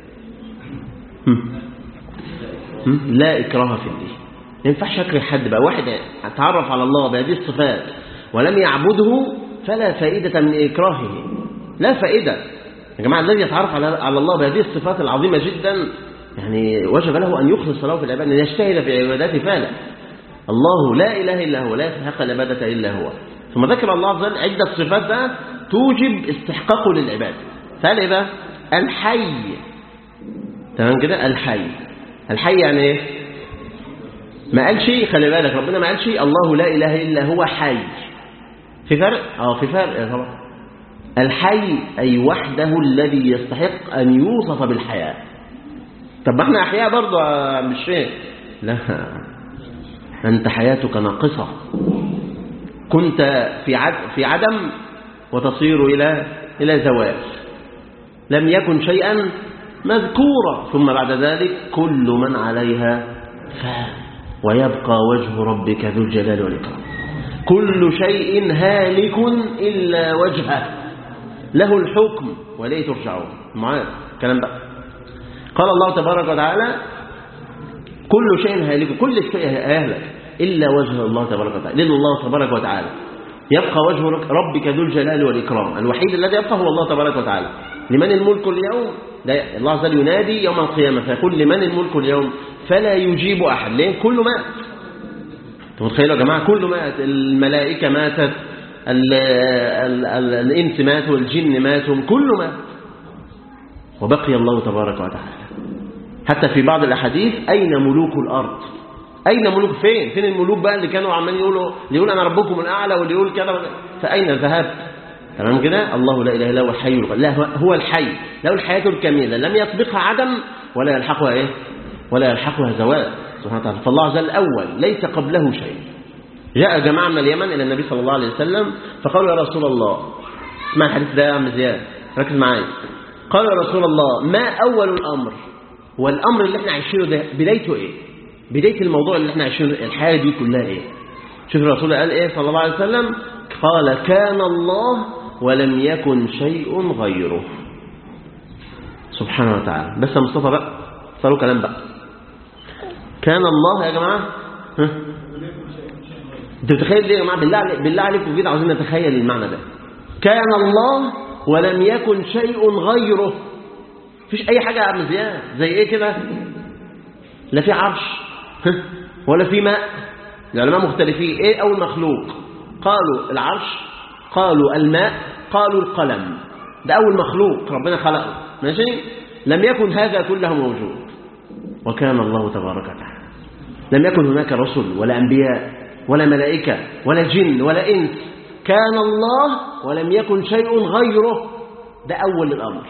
هم. هم؟ لا إكراه في الدين ما ينفعش أكره حد بقى واحد اتعرف على الله بهذه الصفات ولم يعبده فلا فائدة من إكراهه لا فائدة يا جماعة الذي يتعرف على على الله بهذه الصفات العظيمة جدا يعني وجب له أن يخلص له في العبادة أن يجتهد في عباداته فعلا الله لا إله إلا هو لا يستحق العبادة إلا هو ثم ذكر الله عز وجل عدة صفات بقى توجب استحقاقه للعبادة فقال إيه بقى الحي تمام كده الحي الحي يعني ايه ما قالش خلي بالك ربنا ما قالش الله لا إله إلا هو حي في فرق اه في فرق يا طبعا الحي أي وحده الذي يستحق أن يوصف بالحياة طب ما احنا أحياء برضو يا عم الشيخ لا أنت حياتك ناقصة كنت في عد في عدم وتصير إلى إلى زوال لم يكن شيئا مذكورا ثم بعد ذلك كل من عليها فان ويبقى وجه ربك ذو الجلال والإكرام كل شيء هالك إلا وجهه له الحكم وإليه ترجعون معاذ كلام بقى قال الله تبارك وتعالى كل شيء هالك كل شيء هالك إلا وجه الله تبارك وتعالى إلا الله تبارك وتعالى يبقى وجه ربك ذو الجلال والإكرام الوحيد الذي يبقى هو الله تبارك وتعالى لمن الملك اليوم لا الله عز وجل ينادي يوم القيامة فيقول لمن الملك اليوم فلا يجيب أحد ليه كله مات انتوا متخيلوا يا جماعة كله مات الملائكة ماتت ال ال ال الإنس ماتوا والجن ماتوا كله مات وبقي الله تبارك وتعالى حتى في بعض الأحاديث أين ملوك الأرض أين ملوك فين فين الملوك بقى اللي كانوا عمالين يقولوا اللي يقول أنا ربكم الأعلى واللي يقول كذا فأين ذهبت تمام كده الله لا إله إلا هو الحي القيوم لا هو الحي له الحياة الكاملة لم يسبقها عدم ولا يلحقها إيه ولا يلحقها زوال سبحانه وتعالى فالله عز وجل الأول ليس قبله شيء جاء جماعة من اليمن إلى النبي صلى الله عليه وسلم فقالوا يا رسول الله اسمع الحديث ده يا عم زياد ركز معايا قالوا يا رسول الله ما أول الأمر والأمر اللي احنا عايشينه ده بدايته إيه بداية الموضوع اللي احنا عايشينه الحياة دي كلها إيه شوف الرسول قال إيه صلى الله عليه وسلم قال كان الله ولم يكن شيء غيره سبحانه وتعالى بس يا مصطفى بقى صاروا كلام بقى كان الله يا جماعة ها؟ انت بتخيل ليه يا جماعة بالله عليك بالله عليكم كده عاوزين نتخيل المعنى ده كان الله ولم يكن شيء غيره مفيش اي حاجة يا عم زياد زي ايه كده لا في عرش ها؟ ولا في ماء العلماء مختلفين ايه اول مخلوق قالوا العرش قالوا الماء قالوا القلم ده أول مخلوق ربنا خلقه ماشي لم يكن هذا كله موجود وكان الله تبارك وتعالى لم يكن هناك رسل ولا أنبياء ولا ملائكة ولا جن ولا إنس كان الله ولم يكن شيء غيره ده أول الأمر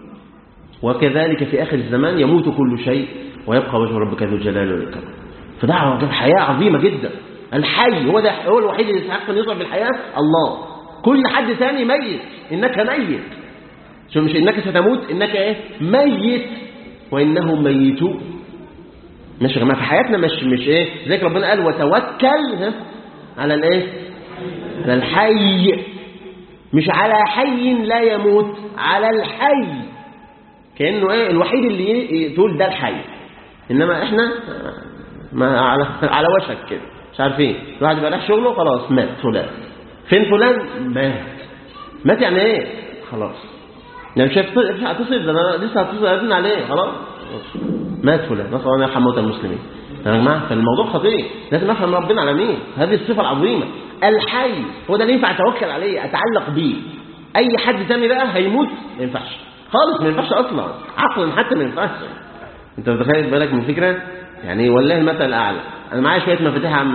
وكذلك في آخر الزمان يموت كل شيء ويبقى وجه ربك ذو الجلال والإكرام فده حياة عظيمة جدا الحي هو ده هو الوحيد اللي يستحق ان يصرف بالحياة الله كل حد ثاني ميت إنك ميت شو مش إنك ستموت إنك إيه ميت وإنهم ميتون ماشي يا جماعه في حياتنا مش مش إيه زي ربنا قال وتوكل ها على الإيه على الحي مش على حي لا يموت على الحي كأنه إيه الوحيد اللي تقول ده الحي إنما إحنا ما على على وشك كده مش عارفين الواحد يبقى رايح شغله خلاص مات فلان فين فلان مات مات يعني ايه خلاص يعني مش هتصل ده انا لسه هتصل اذن عليه خلاص مات فلان نسال الله يرحم موتى المسلمين يا جماعه فالموضوع خطير لازم نفهم ربنا على مين هذه الصفه العظيمه الحي هو ده اللي ينفع اتوكل عليه اتعلق بيه اي حد تاني بقى هيموت ما ينفعش خالص ما ينفعش اصلا عقلا حتى ما ينفعش انت متخيل بالك من الفكره يعني والله المثل الاعلى انا معايا شويه مفاتيح عم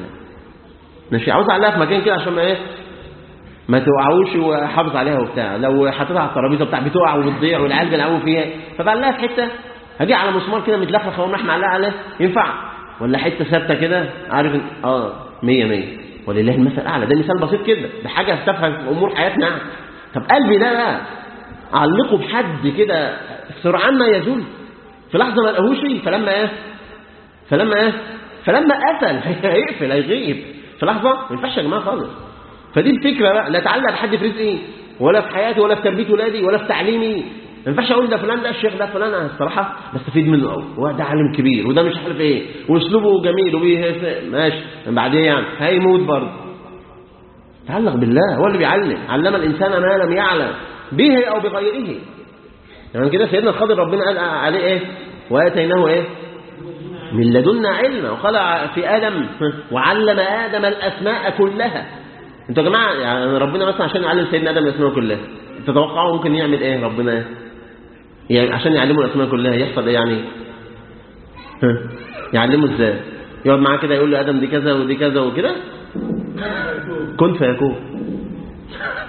ماشي عاوز اعلقها في مكان كده عشان ما ايه ما توقعوش واحافظ عليها وبتاع لو حطيتها على الترابيزه بتاع بتقع وبتضيع والعيال بيلعبوا فيها فبعلقها في حته هجي على مسمار كده متلخلخ اقوم راح معلقها عليه ينفع ولا حته ثابته كده عارف إن- اه 100 100 ولله المثل الاعلى ده مثال بسيط كده ده حاجه تافهه في امور حياتنا طب قلبي ده بقى اعلقه بحد كده سرعان ما يزول في لحظه ما لقاهوش فلما ايه فلما ايه فلما قتل هيقفل هيغيب في لحظه ما ينفعش يا جماعه خالص فدي الفكره بقى لا اتعلق بحد في رزقي ولا في حياتي ولا في تربيه ولادي ولا في تعليمي ما ينفعش اقول ده فلان ده الشيخ ده فلان انا الصراحه بستفيد منه قوي وده عالم كبير وده مش عارف ايه واسلوبه جميل وبيه ماشي بعدين يعني هيموت برضه تعلق بالله هو اللي بيعلم علم الانسان ما لم يعلم به او بغيره يعني كده سيدنا الخضر ربنا قال عليه ايه واتيناه ايه من لدنا علما وقال في آدم وعلم آدم الأسماء كلها انتوا يا جماعة يعني ربنا مثلا عشان يعلم سيدنا آدم الأسماء كلها تتوقعوا ممكن يعمل ايه ربنا يعني عشان يعلمه الأسماء كلها يحصل ايه يعني ها؟ يعلمه ازاي يقعد معاه كده يقول له آدم دي كذا ودي كذا وكده كن فيكون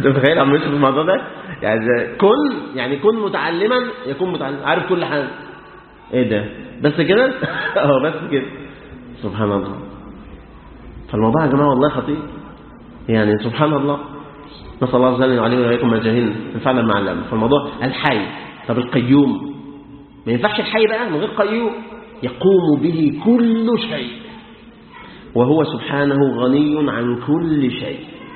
انت متخيل عم يوسف الموضوع ده يعني زي- كن يعني كن متعلما يكون متعلم عارف كل حاجه ايه ده بس كده اه بس كده سبحان الله فالموضوع يا جماعه والله خطير يعني سبحان الله نسال الله عز وجل ان يعلمنا واياكم ما جهلنا ينفعنا ما علمنا فالموضوع الحي طب القيوم ما ينفعش الحي بقى من غير قيوم يقوم به كل شيء وهو سبحانه غني عن كل شيء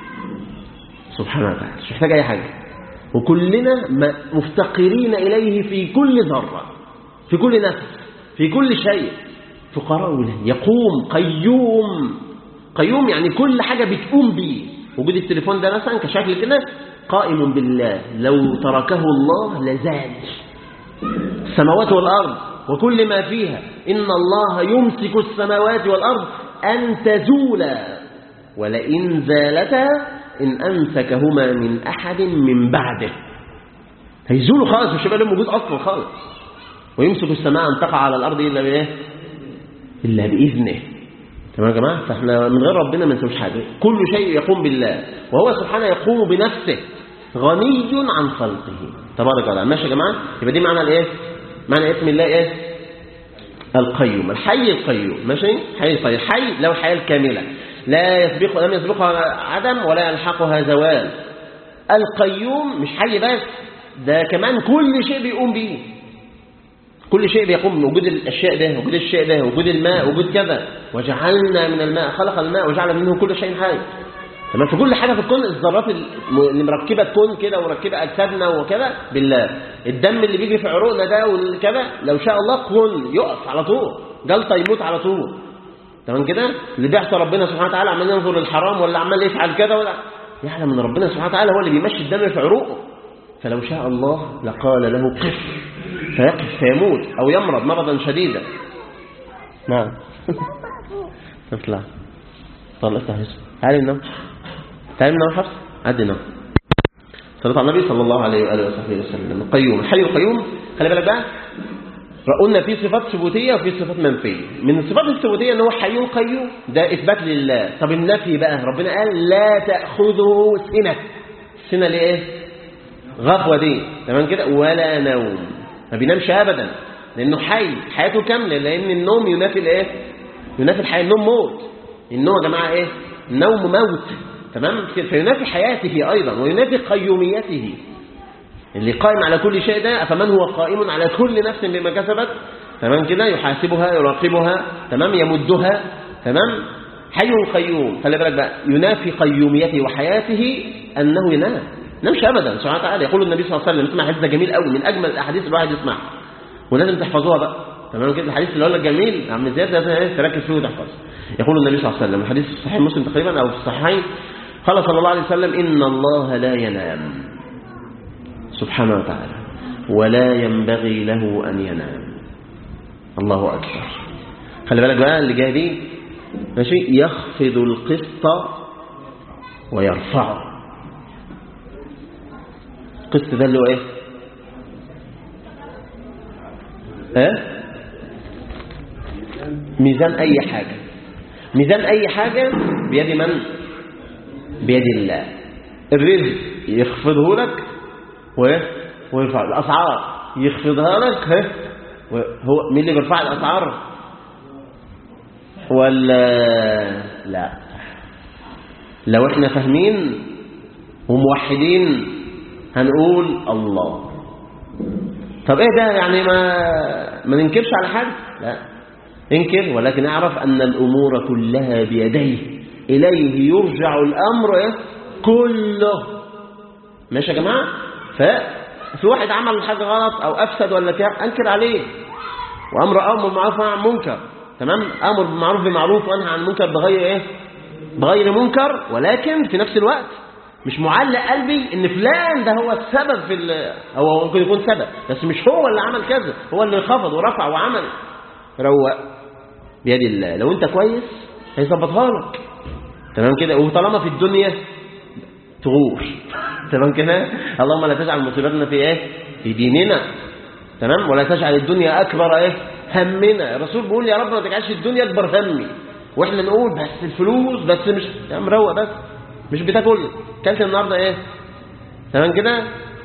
سبحانه وتعالى مش محتاج أي حاجة وكلنا م- مفتقرين إليه في كل ذرة في كل نفس في كل شيء فقراء له يقوم قيوم قيوم يعني كل حاجة بتقوم بيه وجود التليفون ده مثلا كشكل كده قائم بالله لو تركه الله لزال السماوات والأرض وكل ما فيها إن الله يمسك السماوات والأرض أن تزولا ولئن زالتا إن أمسكهما من أحد من بعده هيزولوا خالص مش هيبقى لهم وجود أصلا خالص ويمسك السماء أن تقع على الأرض إلا بإيه؟ إلا بإذنه تمام يا جماعة فإحنا من غير ربنا ما نسويش حاجة كل شيء يقوم بالله وهو سبحانه يقوم بنفسه غني عن خلقه تبارك وتعالى ماشي يا جماعة يبقى دي معنى الإيه معنى اسم الله إيه القيوم الحي القيوم ماشي حي القيوم حي له الحياة الكاملة لا يسبق لم يسبقها عدم ولا يلحقها زوال القيوم مش حي بس ده كمان كل شيء بيقوم به كل شيء بيقوم وجود الاشياء ده وجود الشيء ده وجود الماء وجود كذا وجعلنا من الماء خلق الماء وجعل منه كل شيء حي تمام في كل حاجه في الكون الذرات اللي مركبه الكون كده ومركبه اجسادنا وكذا بالله الدم اللي بيجي في عروقنا ده والكذا لو شاء الله كون يقف على طول جلطه يموت على طول تمام كده اللي بيحصل ربنا سبحانه وتعالى عمال ينظر للحرام ولا عمال يفعل كذا ولا يعلم ان ربنا سبحانه وتعالى هو اللي بيمشي الدم في عروقه فلو شاء الله لقال له قف فيقف فيموت او يمرض مرضا شديدا نعم اطلع طلع افتح يوسف تعالي ننام تعالي ننام حفص عدي نام صلى على النبي صلى الله عليه واله وصحبه وسلم القيوم الحي القيوم خلي بالك بقى قلنا في صفات ثبوتيه وفي صفات منفيه من الصفات الثبوتيه ان هو حي قيوم ده اثبات لله طب النفي بقى ربنا قال لا تاخذه سنه السنه اللي ايه غفوه دي تمام كده ولا نوم ما بينامش ابدا لانه حي حياته كامله لان النوم ينافي الايه ينافي الحياه النوم موت النوم يا جماعه ايه النوم موت تمام فينافي حياته ايضا وينافي قيوميته اللي قائم على كل شيء ده فمن هو قائم على كل نفس بما كسبت تمام كده يحاسبها يراقبها تمام يمدها تمام حي قيوم خلي بالك بقى ينافي قيوميته وحياته انه ينام نمش ابدا سبحانه وتعالى يقول النبي صلى الله عليه وسلم اسمع حديث ده جميل قوي من اجمل الاحاديث الواحد يسمعها ولازم تحفظوها بقى تمام كده الحديث اللي هو لك جميل عم زياد لازم ايه تركز فيه وتحفظه يقول النبي صلى الله عليه وسلم الحديث في صحيح مسلم تقريبا او في الصحيحين قال صلى الله عليه وسلم ان الله لا ينام سبحانه وتعالى ولا ينبغي له ان ينام الله اكبر خلي بالك بقى اللي جاي دي ماشي يخفض القسط ويرفعه القسط ده اللي هو ايه ها ميزان اي حاجه ميزان اي حاجه بيد من بيد الله الرزق يخفضه لك و ويرفع الاسعار يخفضها لك ها هو مين اللي بيرفع الاسعار ولا لا لو احنا فاهمين وموحدين هنقول الله طب ايه ده يعني ما ما ننكرش على حد لا انكر ولكن اعرف ان الامور كلها بيديه اليه يرجع الامر ايه كله ماشي يا جماعه ففي واحد عمل حاجه غلط او افسد ولا كده انكر عليه وامر امر بالمعروف ونهي عن منكر تمام امر بالمعروف بمعروف وانهى عن منكر بغير ايه بغير منكر ولكن في نفس الوقت مش معلق قلبي ان فلان ده هو السبب في ال- هو ممكن يكون سبب بس مش هو اللي عمل كذا هو اللي خفض ورفع وعمل روق بيد الله لو انت كويس هيظبطها لك تمام كده وطالما في الدنيا تغور تمام كده اللهم لا تجعل مصيبتنا في ايه في ديننا تمام ولا تجعل الدنيا اكبر ايه همنا الرسول بيقول يا رب ما تجعلش الدنيا اكبر همي واحنا نقول بس الفلوس بس مش يا عم روق بس مش بتاكل كلت النهارده ايه تمام كده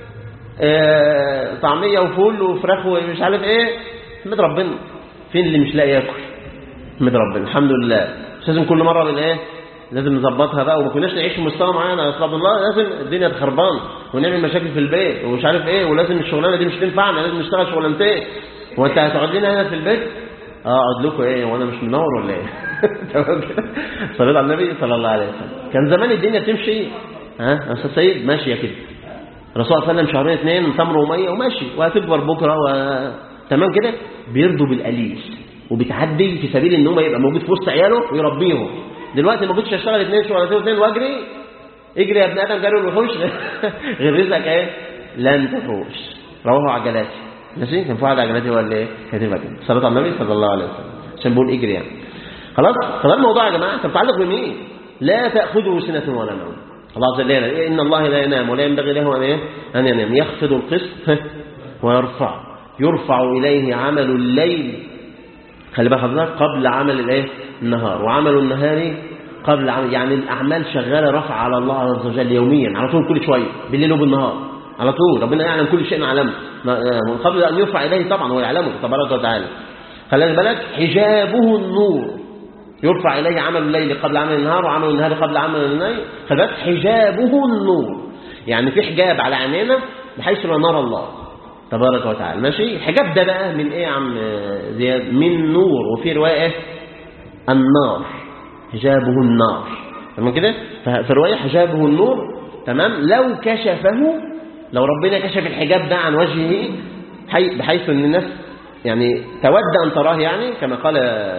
آه طعميه وفول وفراخ ومش عارف ايه احمد ربنا فين اللي مش لاقي ياكل احمد ربنا الحمد لله مش لازم كل مره من ايه لازم نظبطها بقى وما كناش نعيش في مستوى معين يا استاذ الله لازم الدنيا تخربان ونعمل مشاكل في البيت ومش عارف ايه ولازم الشغلانه دي مش تنفعنا لازم نشتغل شغلانتين وانت هتقعد لنا هنا في البيت اه اقعد لكم ايه وانا مش منور ولا ايه تمام كده صليت على النبي صلى الله عليه وسلم كان زمان الدنيا بتمشي ها يا استاذ سيد ماشيه كده الرسول صلى الله عليه وسلم شهرين اثنين تمر وميه وماشي وهتكبر بكره و... تمام كده بيرضوا بالقليل وبيتعدي في سبيل ان هو يبقى موجود في وسط عياله ويربيهم دلوقتي ما كنتش اشتغل اثنين شغلتين اثنين واجري اجري يا ابن ادم جري الوحوش غير رزقك ايه لن تفوش رواه عجلاتي ماشي كان في واحد عجلاتي ولا ايه كاتبها كده صلاه على النبي صلى الله عليه وسلم عشان بقول اجري يعني خلاص فده الموضوع يا جماعه انت متعلق بمين لا تاخذه سنه ولا نوم الله عز وجل ان الله لا ينام ولا ينبغي له ان ايه ان ينام يخفض القسط ويرفع يرفع اليه عمل الليل خلي بالك حضرتك قبل عمل الايه النهار وعمل النهار قبل عمل يعني الاعمال شغاله رفع على الله عز وجل يوميا على طول كل شويه بالليل وبالنهار على طول ربنا يعلم كل شيء علمه من قبل ان يرفع اليه طبعا هو يعلمه تبارك وتعالى خلي بالك حجابه النور يرفع اليه عمل الليل قبل عمل النهار وعمل النهار قبل عمل الليل خلي بالك حجابه النور يعني في حجاب على عينينا بحيث لا نرى الله تبارك وتعالى ماشي الحجاب ده بقى من ايه يا عم زياد من نور وفي روايه ايه النار حجابه النار تمام كده في روايه حجابه النور تمام لو كشفه لو ربنا كشف الحجاب ده عن وجهه بحيث ان الناس يعني تود ان تراه يعني كما قال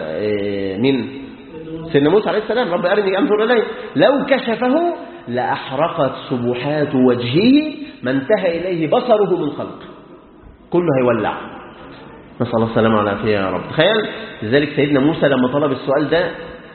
من سيدنا موسى عليه السلام رب ارني انظر اليه لو كشفه لاحرقت سبحات وجهه ما انتهى اليه بصره من خلقه كله هيولع نسأل الله السلامة والعافية يا رب تخيل لذلك سيدنا موسى لما طلب السؤال ده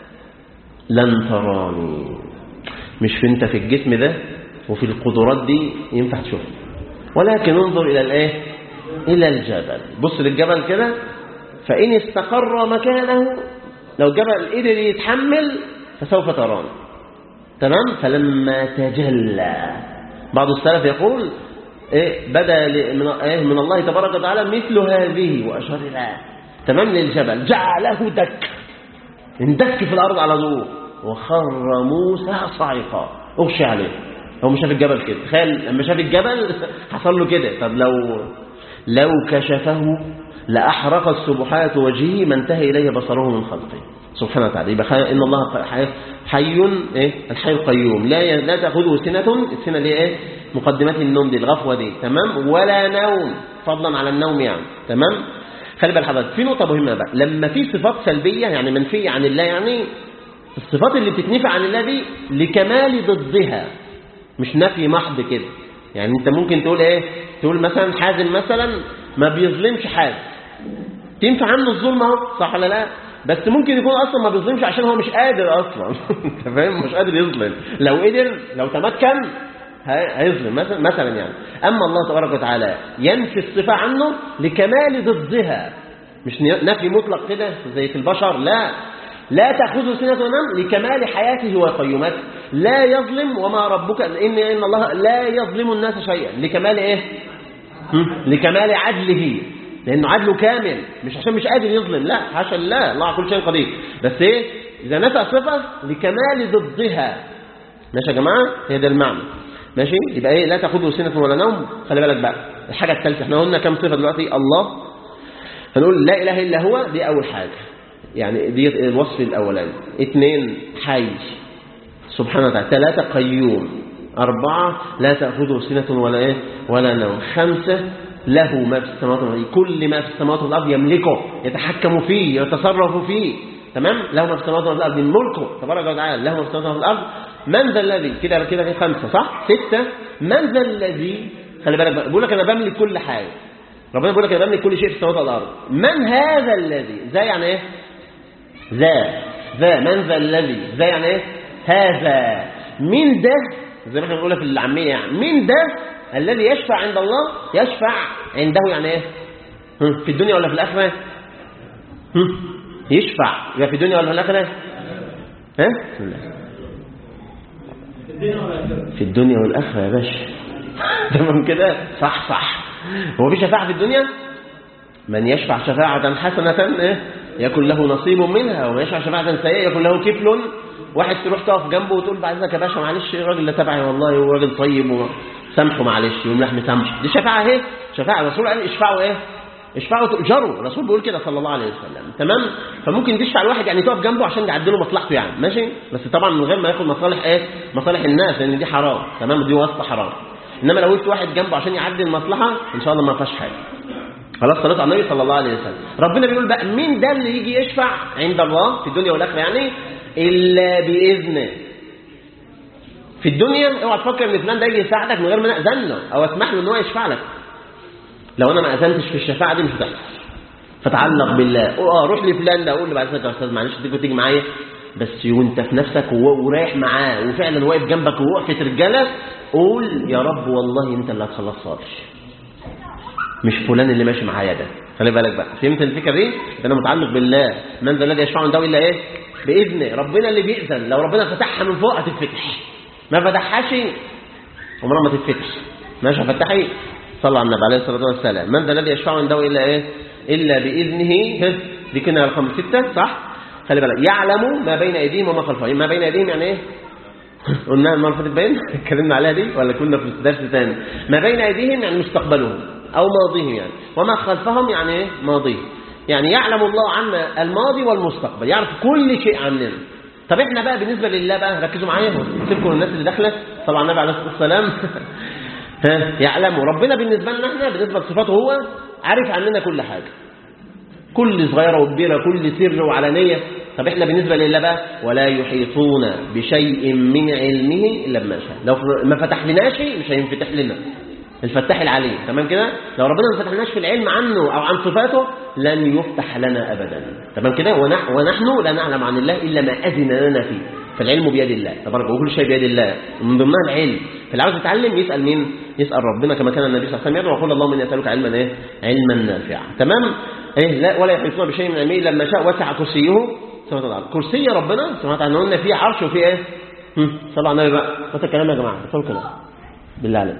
لن تراني مش في انت في الجسم ده وفي القدرات دي ينفع تشوف ولكن انظر إلى الايه إلى الجبل بص للجبل كده فإن استقر مكانه لو الجبل قدر يتحمل فسوف تراني تمام فلما تجلى بعض السلف يقول إيه بدا من, إيه من الله تبارك وتعالى مثل هذه وأشار لها تمام للجبل جعله دك اندك في الأرض على طول وخر موسى صاعقا أغشي عليه هو مش شاف الجبل كده تخيل لما شاف الجبل حصل له كده طب لو لو كشفه لأحرق السبحات وجهه ما انتهى إليه بصره من خلقه سبحانه وتعالى يبقى إن الله حي, حي إيه؟ الحي القيوم لا لا تأخذه سنة السنة دي إيه مقدمات النوم دي الغفوة دي تمام ولا نوم فضلا على النوم يعني تمام خلي بال حضرتك في نقطة مهمة بقى لما في صفات سلبية يعني منفية عن الله يعني الصفات اللي بتتنفي عن الله دي لكمال ضدها مش نفي محض كده يعني انت ممكن تقول ايه تقول مثلا حازم مثلا ما بيظلمش حد تنفع عنه الظلم اهو صح ولا لا بس ممكن يكون اصلا ما بيظلمش عشان هو مش قادر اصلا انت فاهم مش قادر يظلم لو قدر لو تمكن هيظلم مثلا مثلا يعني اما الله تبارك وتعالى ينفي الصفه عنه لكمال ضدها مش نفي مطلق كده زي في البشر لا لا تأخذه سنة ونم لكمال حياته وقيومته لا يظلم وما ربك إن, إن الله لا يظلم الناس شيئا لكمال إيه لكمال عدله لأنه عدله كامل مش عشان مش قادر يظلم لا حاشا الله الله على كل شيء قدير بس إيه إذا نفى صفة لكمال ضدها ماشي يا جماعة هي ده المعنى ماشي يبقى إيه لا تأخذه سنة ولا نوم خلي بالك بقى الحاجة الثالثة احنا قلنا كم صفة دلوقتي الله هنقول لا إله إلا هو دي أول حاجة يعني دي الوصف الأولاني اثنين حي سبحانه وتعالى ثلاثة قيوم أربعة لا تأخذه سنة ولا إيه ولا نوم خمسة له ما في السماوات والأرض كل ما في السماوات والأرض يملكه يتحكم فيه يتصرف فيه تمام له ما في السماوات والأرض من ملكه تبارك وتعالى له ما في السماوات والأرض من ذا الذي كده كده في خمسة صح ستة من ذا الذي خلي بالك بيقول لك أنا بملك كل حاجة ربنا بيقول لك أنا بملك كل شيء في السماوات والأرض من هذا الذي ذا يعني إيه ذا ذا من ذا الذي ذا يعني ايه هذا مين ده زي ما احنا بنقولها في العاميه يعني مين ده الذي يشفع عند الله يشفع عنده يعني ايه في الدنيا ولا في الاخره يشفع يبقى في الدنيا ولا في الاخره ها في الدنيا ولا الآخرة في الدنيا والاخره يا باشا تمام كده صح صح هو في شفاعة في الدنيا من يشفع شفاعة حسنة إيه؟ يكن له نصيب منها ومن يشفع شفاعة سيئة يكن له كفل واحد تروح تقف جنبه وتقول بعد اذنك يا باشا معلش الراجل ده تبعي والله هو راجل طيب وسامحه معلش يوم لحم سامحه دي شفاعة اهي شفاعة الرسول قال اشفعوا ايه اشفعوا تؤجروا الرسول بيقول كده صلى الله عليه وسلم تمام فممكن تشفع الواحد يعني تقف جنبه عشان يعدله مصلحته يعني ماشي بس طبعا من غير ما ياخد مصالح ايه مصالح الناس لان دي حرام تمام دي واسطه حرام انما لو قلت واحد جنبه عشان يعدي المصلحه ان شاء الله ما فيهاش حاجه خلاص صلاه على النبي صلى الله عليه وسلم ربنا بيقول بقى مين ده اللي يجي يشفع عند الله في الدنيا والاخره يعني الا باذنه في الدنيا اوعى تفكر ان فلان ده يجي يساعدك من غير ما انا اذن له او اسمح له ان هو يشفع لك لو انا ما اذنتش في الشفاعه دي مش هتحصل فتعلق بالله اه روح لفلان ده اقول له بعد اذنك يا استاذ معلش تيجي تيجي معايا بس وانت في نفسك وهو- ورايح معاه وفعلا واقف جنبك ووقفه رجاله قول يا رب والله انت اللي هتخلصها مش فلان اللي ماشي معايا ده خلي بالك بقى فهمت الفكره دي ده انا متعلق بالله من ذا الذي يشفع عنده الا ايه باذنه ربنا اللي بيأذن لو ربنا فتحها من فوق هتتفتح ما فتحهاش عمرها ما تتفتح ماشي فتحي صلى على النبي عليه الصلاه والسلام من ذا الذي يشفع عنده الا ايه الا باذنه ها، دي كده رقم ستة صح خلي بالك يعلم ما بين ايديهم وما خلفهم ما بين ايديهم يعني ايه قلنا المره اللي فاتت باين اتكلمنا عليها دي ولا كنا في درس ثاني ما بين ايديهم يعني مستقبلهم او ماضيهم يعني وما خلفهم يعني ايه ماضيهم يعني يعلم الله عنا الماضي والمستقبل يعرف كل شيء عننا طب احنا بقى بالنسبه لله بقى ركزوا معايا سيبكم الناس اللي داخله طبعا النبي عليه الصلاه والسلام ها يعلموا ربنا بالنسبه لنا احنا بالنسبه لصفاته هو عارف عننا كل حاجه كل صغيرة وكبيرة كل سر وعلانية طب احنا بالنسبة لله بقى ولا يحيطون بشيء من علمه إلا بما شاء لو ما فتح لناش مش هينفتح لنا الفتاح العليم تمام كده لو ربنا ما فتحناش في العلم عنه أو عن صفاته لن يفتح لنا أبدا تمام كده ونح- ونحن لا نعلم عن الله إلا ما أذن لنا فيه فالعلم بيد الله تبارك وكل شيء بيد الله من ضمنها العلم فاللي عاوز يتعلم يسأل مين يسأل ربنا كما كان النبي صلى الله عليه وسلم يدعو ويقول اللهم اني اسالك علما ايه علما نافعا تمام ايه لا ولا يحيطون بشيء من علمه الا لما شاء وسع كرسيه سبحانه وتعالى كرسي ربنا سبحانه وتعالى قلنا فيه عرش وفيه ايه هم، صلوا على النبي بقى بس الكلام يا جماعه بس الكلام بالله عليك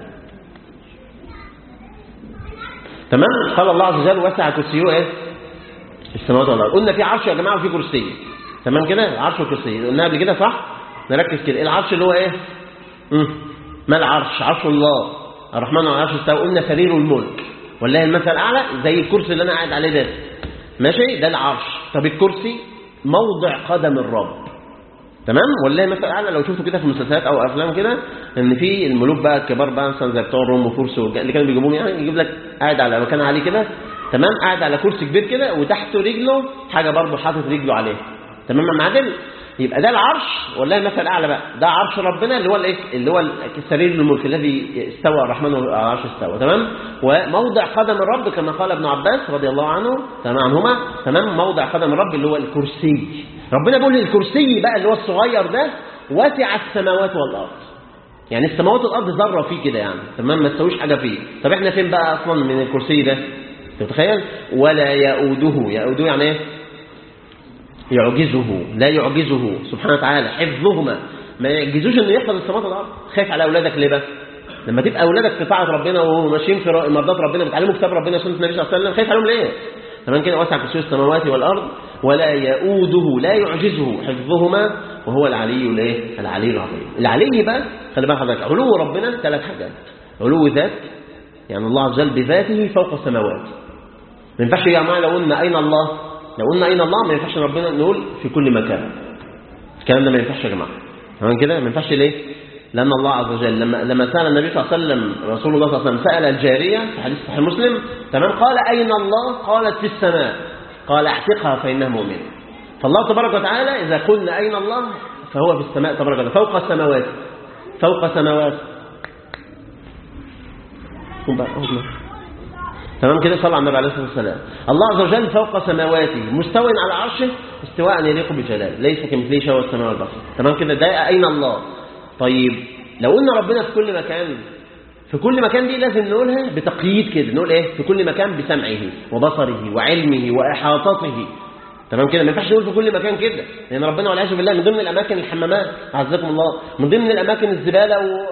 تمام قال الله عز وجل وسع كرسيه ايه السماوات والارض قلنا في عرش يا جماعه وفي كرسي تمام كده عرش وكرسي قلنا قبل كده صح نركز كده العرش اللي هو ايه مم. ما العرش عرش الله الرحمن على العرش استوى قلنا سرير الملك والله المثل الاعلى زي الكرسي اللي انا قاعد عليه ده ماشي ده العرش طب الكرسي موضع قدم الرب تمام والله مثلا اعلى لو شفتوا كده في مسلسلات او افلام كده ان في الملوك بقى الكبار بقى مثلا زي بتوع الروم وفرس والج- اللي كانوا بيجيبوهم يعني يجيب لك قاعد على مكان عالي كده تمام قاعد على كرسي كبير كده وتحته رجله حاجه برضه حاطط رجله عليه تمام يا معادل يبقى ده العرش والله المثل الاعلى بقى ده عرش ربنا اللي هو الايه اللي هو سرير الملك الذي استوى الرحمن على العرش استوى تمام وموضع قدم الرب كما قال ابن عباس رضي الله عنه تمام عنهما تمام موضع قدم الرب اللي هو الكرسي ربنا بيقول الكرسي بقى اللي هو الصغير ده وسع السماوات والارض يعني السماوات والارض ذره فيه كده يعني تمام ما تسويش حاجه فيه طب احنا فين بقى اصلا من الكرسي ده تتخيل ولا يؤوده يؤوده يعني ايه يعجزه لا يعجزه سبحانه وتعالى حفظهما ما يعجزوش انه يحفظ السماوات والارض خايف على اولادك ليه بقى لما تبقى اولادك في طاعه ربنا وماشيين في مرضات ربنا بيتعلموا كتاب ربنا سنه النبي صلى الله عليه وسلم خايف عليهم ليه تمام كده وسع كرسي السماوات والارض ولا يؤوده لا يعجزه حفظهما وهو العلي الايه العلي العظيم العلي بقى خلي بالك حضرتك علو ربنا ثلاث حاجات علو ذات يعني الله عز وجل بذاته فوق السماوات ما ينفعش يا جماعه لو قلنا اين الله لو قلنا اين الله ما ينفعش ربنا نقول في كل مكان الكلام ده ما ينفعش يا جماعه تمام كده ما ينفعش ليه لان الله عز وجل لما لما سال النبي صلى الله عليه وسلم رسول الله صلى الله عليه وسلم سال الجاريه في حديث صحيح مسلم تمام قال اين الله قالت في السماء قال اعتقها فانها مؤمنه فالله تبارك وتعالى اذا قلنا اين الله فهو في السماء تبارك وتعالى فوق السماوات فوق سماوات قم بقى، قم بقى. تمام كده صلى على النبي عليه الصلاه والسلام الله عز وجل فوق سماواته مستوى على عرشه استواء يليق بجلاله ليس كمثله شيء السماء والبصر تمام كده ده اين الله طيب لو قلنا ربنا في كل مكان في كل مكان دي لازم نقولها بتقييد كده نقول ايه في كل مكان بسمعه وبصره وعلمه واحاطته تمام كده ما ينفعش نقول في كل مكان كده لان ربنا والعياذ بالله من ضمن الاماكن الحمامات اعزكم الله من ضمن الاماكن الزباله و...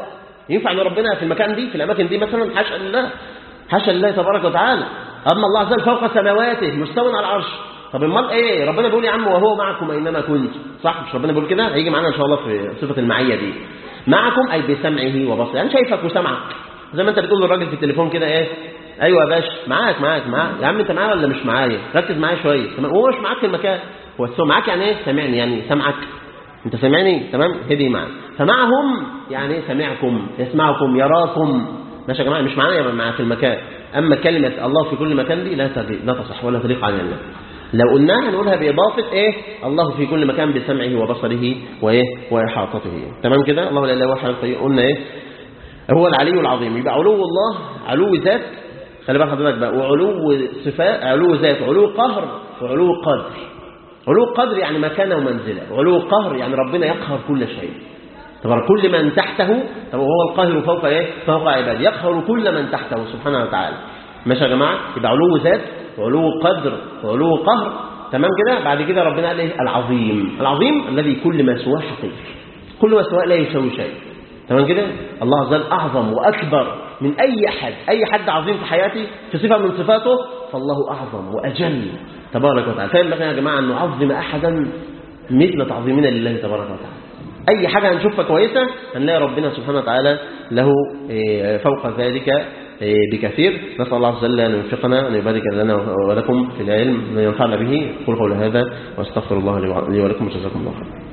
ينفع ان ربنا في المكان دي في الاماكن دي مثلا حاشا لله حاشا لله تبارك وتعالى اما الله عز وجل فوق سماواته مستوى على العرش طب امال ايه ربنا بيقول يا عم وهو معكم اينما كنت صح مش ربنا بيقول كده هيجي معانا ان شاء الله في صفه المعيه دي معكم اي بسمعه وبصره يعني شايفك وسمعك زي ما انت بتقول للراجل في التليفون كده ايه ايوه يا باشا معاك معاك معاك يا عم انت معايا ولا مش معايا ركز معايا شويه تمام وهو مش معاك في المكان هو السمع معاك يعني ايه سامعني يعني سامعك انت سامعني تمام هدي معاك فمعهم يعني سمعكم يسمعكم يراكم ماشي يا جماعه مش معانا مع في المكان اما كلمه الله في كل مكان دي لا تليق لا تصح ولا تليق على الله لو قلناها هنقولها باضافه ايه الله في كل مكان بسمعه وبصره وايه واحاطته تمام كده الله لا اله الا هو الحي القيوم قلنا ايه هو العلي العظيم يبقى علو الله علو ذات خلي بال حضرتك بقى وعلو صفات علو ذات علو قهر وعلو قدر علو قدر يعني مكانه ومنزله وعلو قهر يعني ربنا يقهر كل شيء طبعا كل من تحته طب هو القاهر فوق ايه فوق عباده يقهر كل من تحته سبحانه وتعالى ماشي يا جماعه يبقى علو ذات وعلو قدر وعلو قهر تمام كده بعد كده ربنا قال ايه العظيم العظيم الذي كل ما سواه حقير كل ما سواه لا يساوي شيء تمام كده الله عز وجل اعظم واكبر من اي احد اي حد عظيم في حياتي في صفه من صفاته فالله اعظم واجل تبارك وتعالى فينبغي يا جماعه ان نعظم احدا مثل تعظيمنا لله تبارك وتعالى اي حاجه هنشوفها كويسه هنلاقي ربنا سبحانه وتعالى له فوق ذلك بكثير نسال الله عز وجل ان يوفقنا ان يبارك لنا ولكم في العلم ان ينفعنا به قل قول هذا واستغفر الله لي ولكم وجزاكم الله خيرا